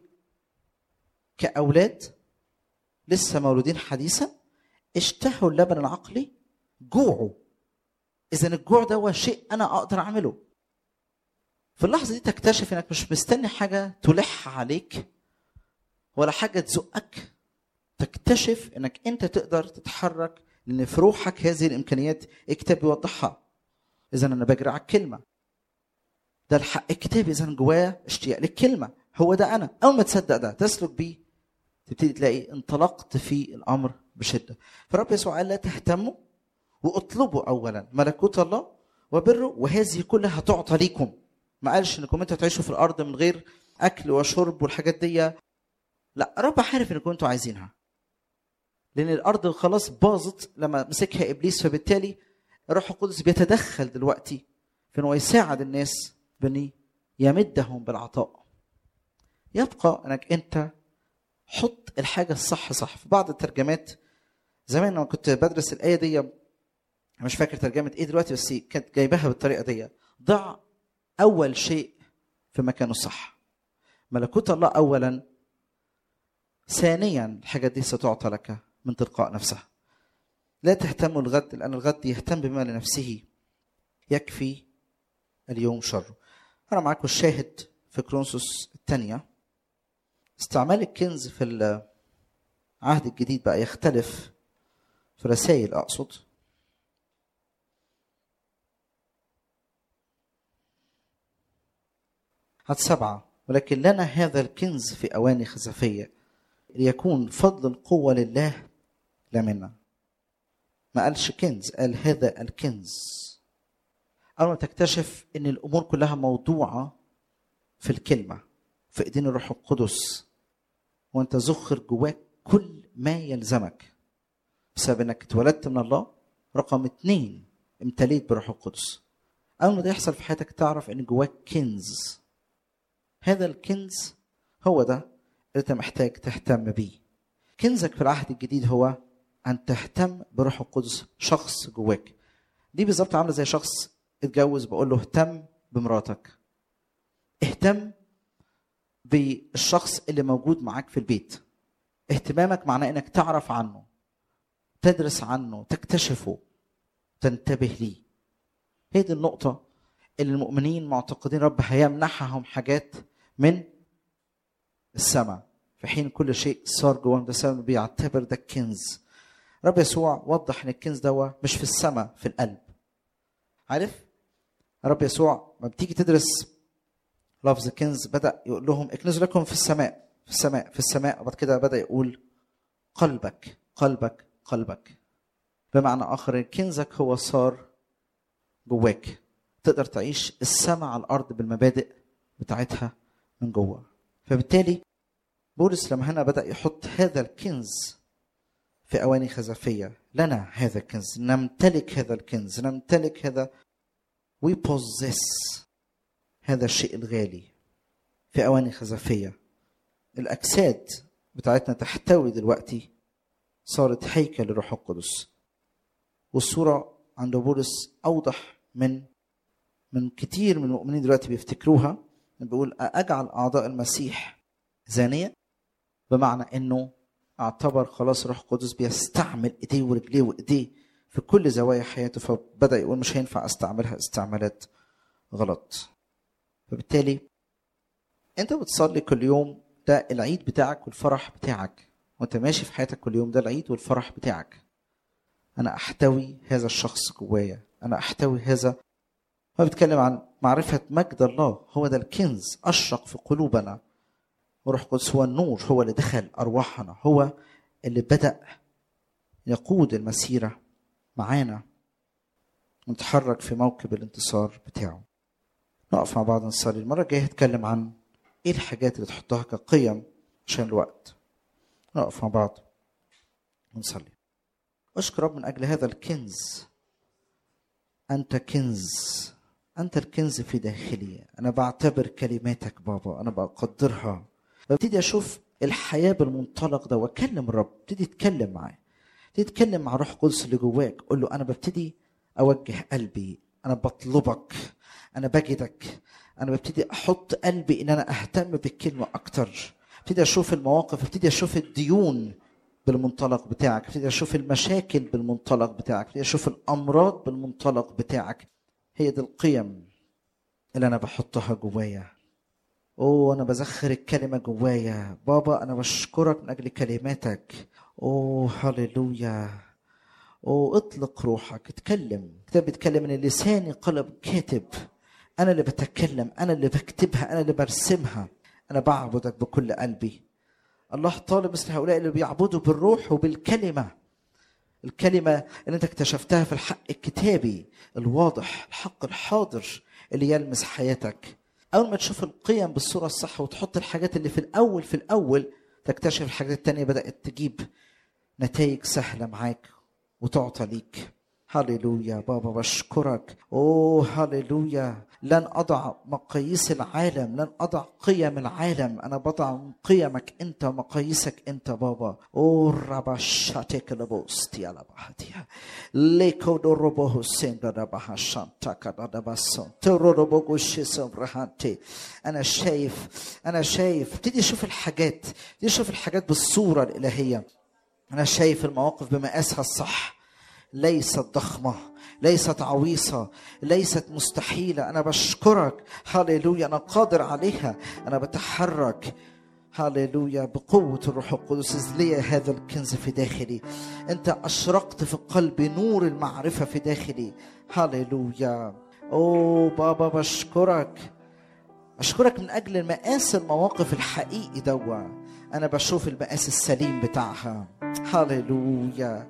كاولاد لسه مولودين حديثا اشتهوا اللبن العقلي جوعوا اذا الجوع ده هو شيء انا اقدر اعمله في اللحظه دي تكتشف انك مش مستني حاجه تلح عليك ولا حاجه تزقك تكتشف انك انت تقدر تتحرك لان في روحك هذه الامكانيات الكتاب بيوضحها اذا انا بجري على الكلمه ده الحق الكتاب اذا جواه اشتياق للكلمه هو ده انا اول ما تصدق ده تسلك بيه تبتدي تلاقي انطلقت في الامر بشده فرب يسوع قال لا تهتموا واطلبوا اولا ملكوت الله وبره وهذه كلها تعطى ليكم ما قالش انكم انتوا تعيشوا في الارض من غير اكل وشرب والحاجات دي لا رب عارف انكم انتوا عايزينها لان الارض خلاص باظت لما مسكها ابليس فبالتالي الروح القدس بيتدخل دلوقتي في انه يساعد الناس بان يمدهم بالعطاء يبقى انك انت حط الحاجه الصح صح في بعض الترجمات زمان لما كنت بدرس الايه دي مش فاكر ترجمه ايه دلوقتي بس كانت جايباها بالطريقه دي ضع اول شيء في مكانه الصح ملكوت الله اولا ثانيا الحاجات دي ستعطى لك من تلقاء نفسها لا تهتم الغد لان الغد يهتم بما لنفسه يكفي اليوم شره انا معاكم الشاهد في كرونسوس الثانيه استعمال الكنز في العهد الجديد بقى يختلف في رسائل اقصد عدد سبعة ولكن لنا هذا الكنز في أواني خزفية ليكون فضل القوة لله لا منا ما قالش كنز قال هذا الكنز أول ما تكتشف أن الأمور كلها موضوعة في الكلمة في إيدين الروح القدس وأنت زخر جواك كل ما يلزمك بسبب أنك اتولدت من الله رقم اتنين امتليت بروح القدس أول ما ده يحصل في حياتك تعرف أن جواك كنز هذا الكنز هو ده اللي انت محتاج تهتم بيه كنزك في العهد الجديد هو ان تهتم بروح القدس شخص جواك دي بالظبط عامله زي شخص اتجوز بقول له اهتم بمراتك اهتم بالشخص اللي موجود معاك في البيت اهتمامك معناه انك تعرف عنه تدرس عنه تكتشفه تنتبه ليه هي دي النقطة اللي المؤمنين معتقدين رب هيمنحهم حاجات من السماء في حين كل شيء صار جواهم ده السماء بيعتبر ده كنز رب يسوع وضح ان الكنز ده مش في السماء في القلب عارف رب يسوع ما بتيجي تدرس لفظ كنز بدا يقول لهم اكنزوا لكم في السماء في السماء في السماء وبعد كده بدا يقول قلبك قلبك قلبك بمعنى اخر كنزك هو صار جواك تقدر تعيش السماء على الارض بالمبادئ بتاعتها من جوه فبالتالي بولس لما هنا بدا يحط هذا الكنز في اواني خزفيه لنا هذا الكنز نمتلك هذا الكنز نمتلك هذا we possess هذا الشيء الغالي في اواني خزفيه الاجساد بتاعتنا تحتوي دلوقتي صارت هيكل للروح القدس والصوره عند بولس اوضح من من كتير من المؤمنين دلوقتي بيفتكروها بيقول اجعل اعضاء المسيح زانيه بمعنى انه اعتبر خلاص الروح القدس بيستعمل ايديه ورجليه وايديه في كل زوايا حياته فبدا يقول مش هينفع استعملها استعمالات غلط فبالتالي انت بتصلي كل يوم ده العيد بتاعك والفرح بتاعك وانت ماشي في حياتك كل يوم ده العيد والفرح بتاعك انا احتوي هذا الشخص جوايا انا احتوي هذا هو بيتكلم عن معرفة مجد الله هو ده الكنز أشرق في قلوبنا وروح القدس هو النور هو اللي دخل أرواحنا هو اللي بدأ يقود المسيرة معانا ونتحرك في موكب الانتصار بتاعه نقف مع بعض نصلي المرة الجاية هتكلم عن ايه الحاجات اللي تحطها كقيم عشان الوقت نقف مع بعض ونصلي اشكر رب من اجل هذا الكنز انت كنز انت الكنز في داخلي انا بعتبر كلماتك بابا انا بقدرها ببتدي اشوف الحياه بالمنطلق ده واكلم الرب ابتدي اتكلم معاه ابتدي اتكلم مع روح القدس اللي جواك قول له انا ببتدي اوجه قلبي انا بطلبك انا بجدك انا ببتدي احط قلبي ان انا اهتم بالكلمه اكتر ابتدي اشوف المواقف ابتدي اشوف الديون بالمنطلق بتاعك ابتدي اشوف المشاكل بالمنطلق بتاعك ابتدي اشوف الامراض بالمنطلق بتاعك هي دي القيم اللي انا بحطها جوايا اوه انا بزخر الكلمه جوايا بابا انا بشكرك من اجل كلماتك اوه هللويا اوه اطلق روحك اتكلم الكتاب بيتكلم ان لساني قلب كاتب انا اللي بتكلم انا اللي بكتبها انا اللي برسمها انا بعبدك بكل قلبي الله طالب مثل هؤلاء اللي بيعبدوا بالروح وبالكلمه الكلمه اللي انت اكتشفتها في الحق الكتابي الواضح الحق الحاضر اللي يلمس حياتك اول ما تشوف القيم بالصوره الصح وتحط الحاجات اللي في الاول في الاول تكتشف الحاجات التانية بدات تجيب نتائج سهله معاك وتعطى ليك هللويا بابا بشكرك اوه هللويا لن اضع مقاييس العالم لن اضع قيم العالم انا بضع قيمك انت ومقاييسك انت بابا اوه ربا شاتك لبوستي على بحتيا ليكو دروبو سيندا دبها شانتاكا دباسون تروربو غوشيسم رهانتي انا شايف انا شايف ابتدي اشوف الحاجات ابتدي اشوف الحاجات بالصوره الالهيه انا شايف المواقف بمقاسها الصح ليست ضخمه ليست عويصه ليست مستحيله انا بشكرك هللويا انا قادر عليها انا بتحرك هللويا بقوة الروح القدس إذ لي هذا الكنز في داخلي أنت أشرقت في قلبي نور المعرفة في داخلي هللويا أوه بابا بشكرك أشكرك من أجل مقاس المواقف الحقيقي دوا أنا بشوف المقاس السليم بتاعها هللويا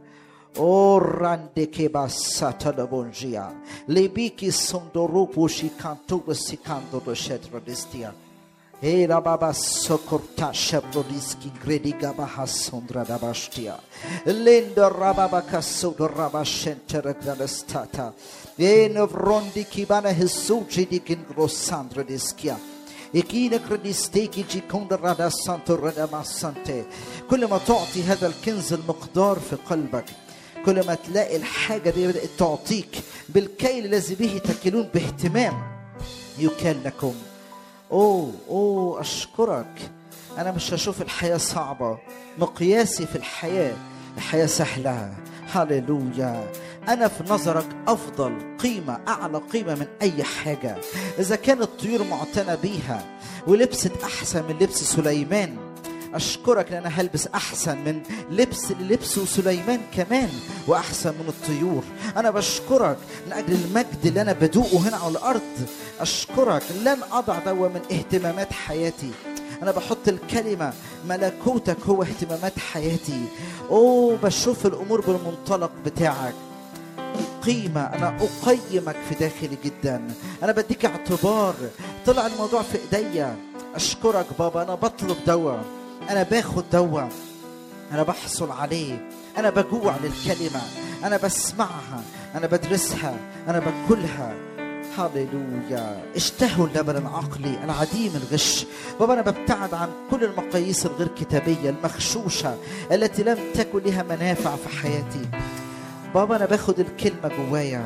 Orande che bassata la bongia. Le biki sondorupo si canto si canto do shetro destia. E la baba socorta shabro diski grediga baha sondra da bastia. Lendo rababa casso do rabascente stata. E novrondi kibana hisuji di kingrosandra dischia. يكينك رديستيكي جيكون الردا سانتو الردا ما سانتي كل ما تعطي هذا الكنز المقدار في قلبك كل ما تلاقي الحاجة دي بدأت تعطيك بالكيل الذي به تكلون باهتمام يكال لكم أوه أوه أشكرك أنا مش هشوف الحياة صعبة مقياسي في الحياة الحياة سهلة هللويا أنا في نظرك أفضل قيمة أعلى قيمة من أي حاجة إذا كانت الطيور معتنى بيها ولبست أحسن من لبس سليمان أشكرك لأن أنا هلبس أحسن من لبس اللي لبسه سليمان كمان وأحسن من الطيور أنا بشكرك من أجل المجد اللي أنا بدوقه هنا على الأرض أشكرك لن أضع دوا من اهتمامات حياتي أنا بحط الكلمة ملكوتك هو اهتمامات حياتي أوه بشوف الأمور بالمنطلق بتاعك القيمة أنا أقيمك في داخلي جدا أنا بديك اعتبار طلع الموضوع في إيديا أشكرك بابا أنا بطلب دواء أنا باخد دواء أنا بحصل عليه أنا بجوع للكلمة أنا بسمعها أنا بدرسها أنا باكلها هللويا اشتهوا اللبن العقلي العديم الغش بابا انا ببتعد عن كل المقاييس الغير كتابيه المغشوشه التي لم تكن لها منافع في حياتي بابا انا باخد الكلمه جوايا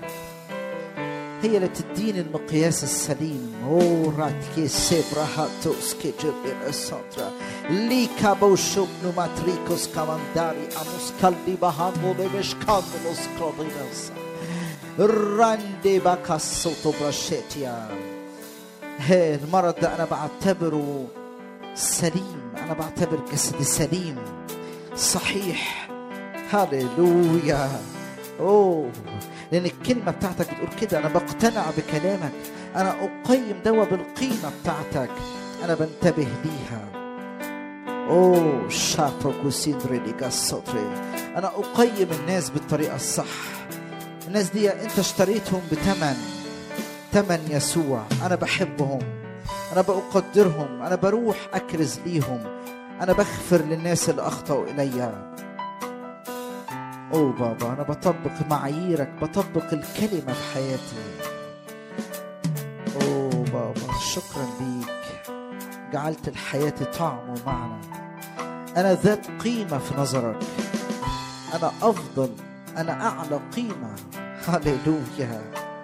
هي اللي بتديني المقياس السليم او راتكي سيبرا هاتوس كيجر السنترا ليكا بوشوب نوماتريكوس كامانداري اموس كالدي بهانو بمش كاندلوس كرودينوس راندي باكاسوتو براشيتيا هي المرض ده انا بعتبره سليم انا بعتبر جسدي سليم صحيح هللويا اوه لان الكلمه بتاعتك بتقول كده انا بقتنع بكلامك انا اقيم دوا بالقيمه بتاعتك انا بنتبه ليها اوه شاتو كوسيندري ليجاسوتري انا اقيم الناس بالطريقه الصح الناس دي انت اشتريتهم بتمن تمن يسوع انا بحبهم انا بقدرهم انا بروح اكرز ليهم انا بغفر للناس اللي اخطاوا اليّ اوه بابا انا بطبق معاييرك بطبق الكلمه في حياتي اوه بابا شكرا ليك جعلت الحياه طعم ومعنى انا ذات قيمه في نظرك انا افضل انا اعلى قيمه هللويا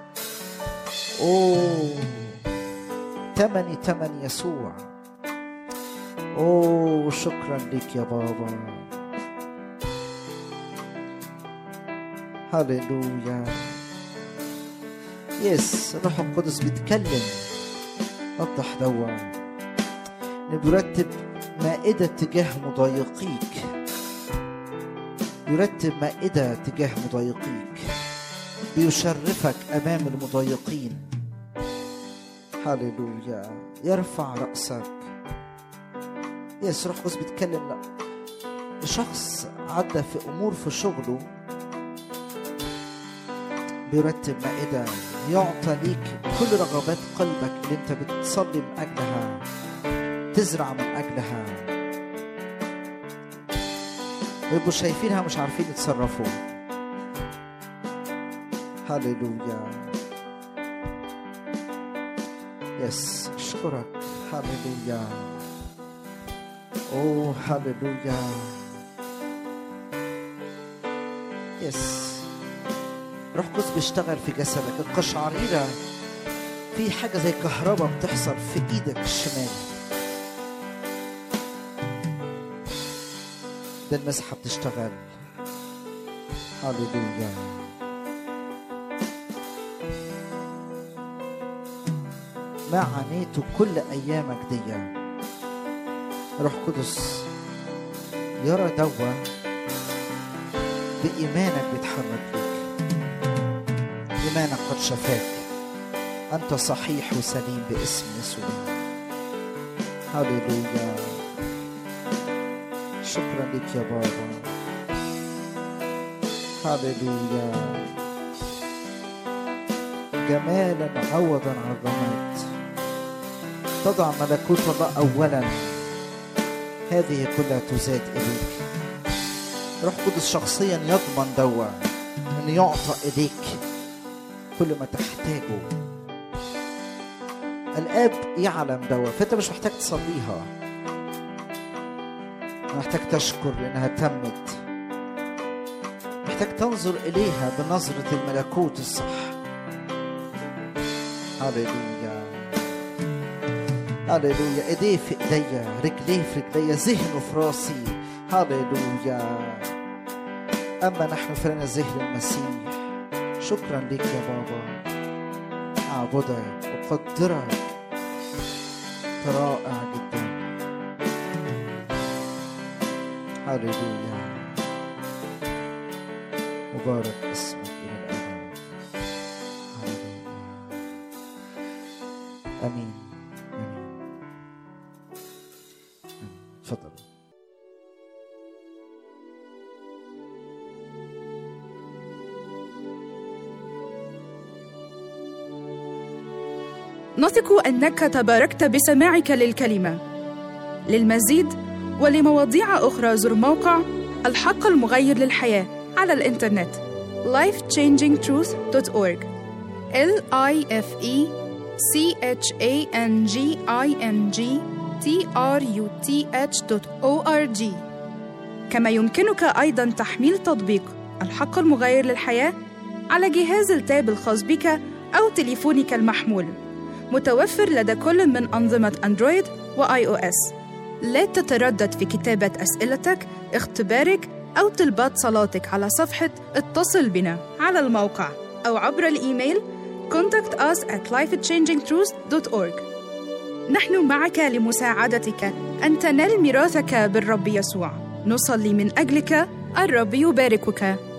اوه تمني تمن يسوع اوه شكرا ليك يا بابا هللويا يس الروح القدس بيتكلم وضح دوا انه بيرتب مائدة تجاه مضايقيك يرتب مائدة تجاه مضايقيك بيشرفك أمام المضايقين هللويا يرفع رأسك يس روح القدس بيتكلم لا شخص عدى في أمور في شغله بيرتب مائدة يعطى ليك كل رغبات قلبك اللي انت بتصلي من أجلها تزرع من أجلها ويبقوا شايفينها مش عارفين يتصرفوا هللويا يس اشكرك هللويا اوه هللويا يس روح قدس بيشتغل في جسدك القشعريرة في حاجة زي كهرباء بتحصل في ايدك الشمال ده المسحة بتشتغل هللويا ما عانيته كل ايامك دي روح قدس يرى دوا بإيمانك بيتحرك ليك إيمانك قد شفاك أنت صحيح وسليم باسم يسوع هللويا شكرا لك يا بابا هللويا جمالا عوضا عن الرماد تضع ملكوت الله أولا هذه كلها تزاد إليك روح قدس شخصيا يضمن دوا أن يعطى إليك كل ما تحتاجه الآب يعلم دوا فأنت مش محتاج تصليها محتاج تشكر لأنها تمت محتاج تنظر إليها بنظرة الملكوت الصح هللويا هللويا ايديه في ايديا رجليه في رجليا ذهنه في راسي هللويا أما نحن فلنا ذهن المسيح شكرا لك يا بابا أعبدك أقدرك رائع جدا هللويا مبارك اسمك إلى الأبد هللويا آمين آمين آمين. تفضل
نثق انك تباركت بسماعك للكلمه للمزيد ولمواضيع اخرى زر موقع الحق المغير للحياه على الانترنت lifechangingtruth.org l i f e c h a n g i n g t r u t h.org كما يمكنك ايضا تحميل تطبيق الحق المغير للحياه على جهاز التاب الخاص بك او تليفونك المحمول متوفر لدى كل من أنظمة أندرويد وآي أو إس. لا تتردد في كتابة أسئلتك، اختبارك أو طلبات صلاتك على صفحة اتصل بنا على الموقع أو عبر الإيميل contact us at lifechangingtruth.org نحن معك لمساعدتك أن تنال ميراثك بالرب يسوع نصلي من أجلك الرب يباركك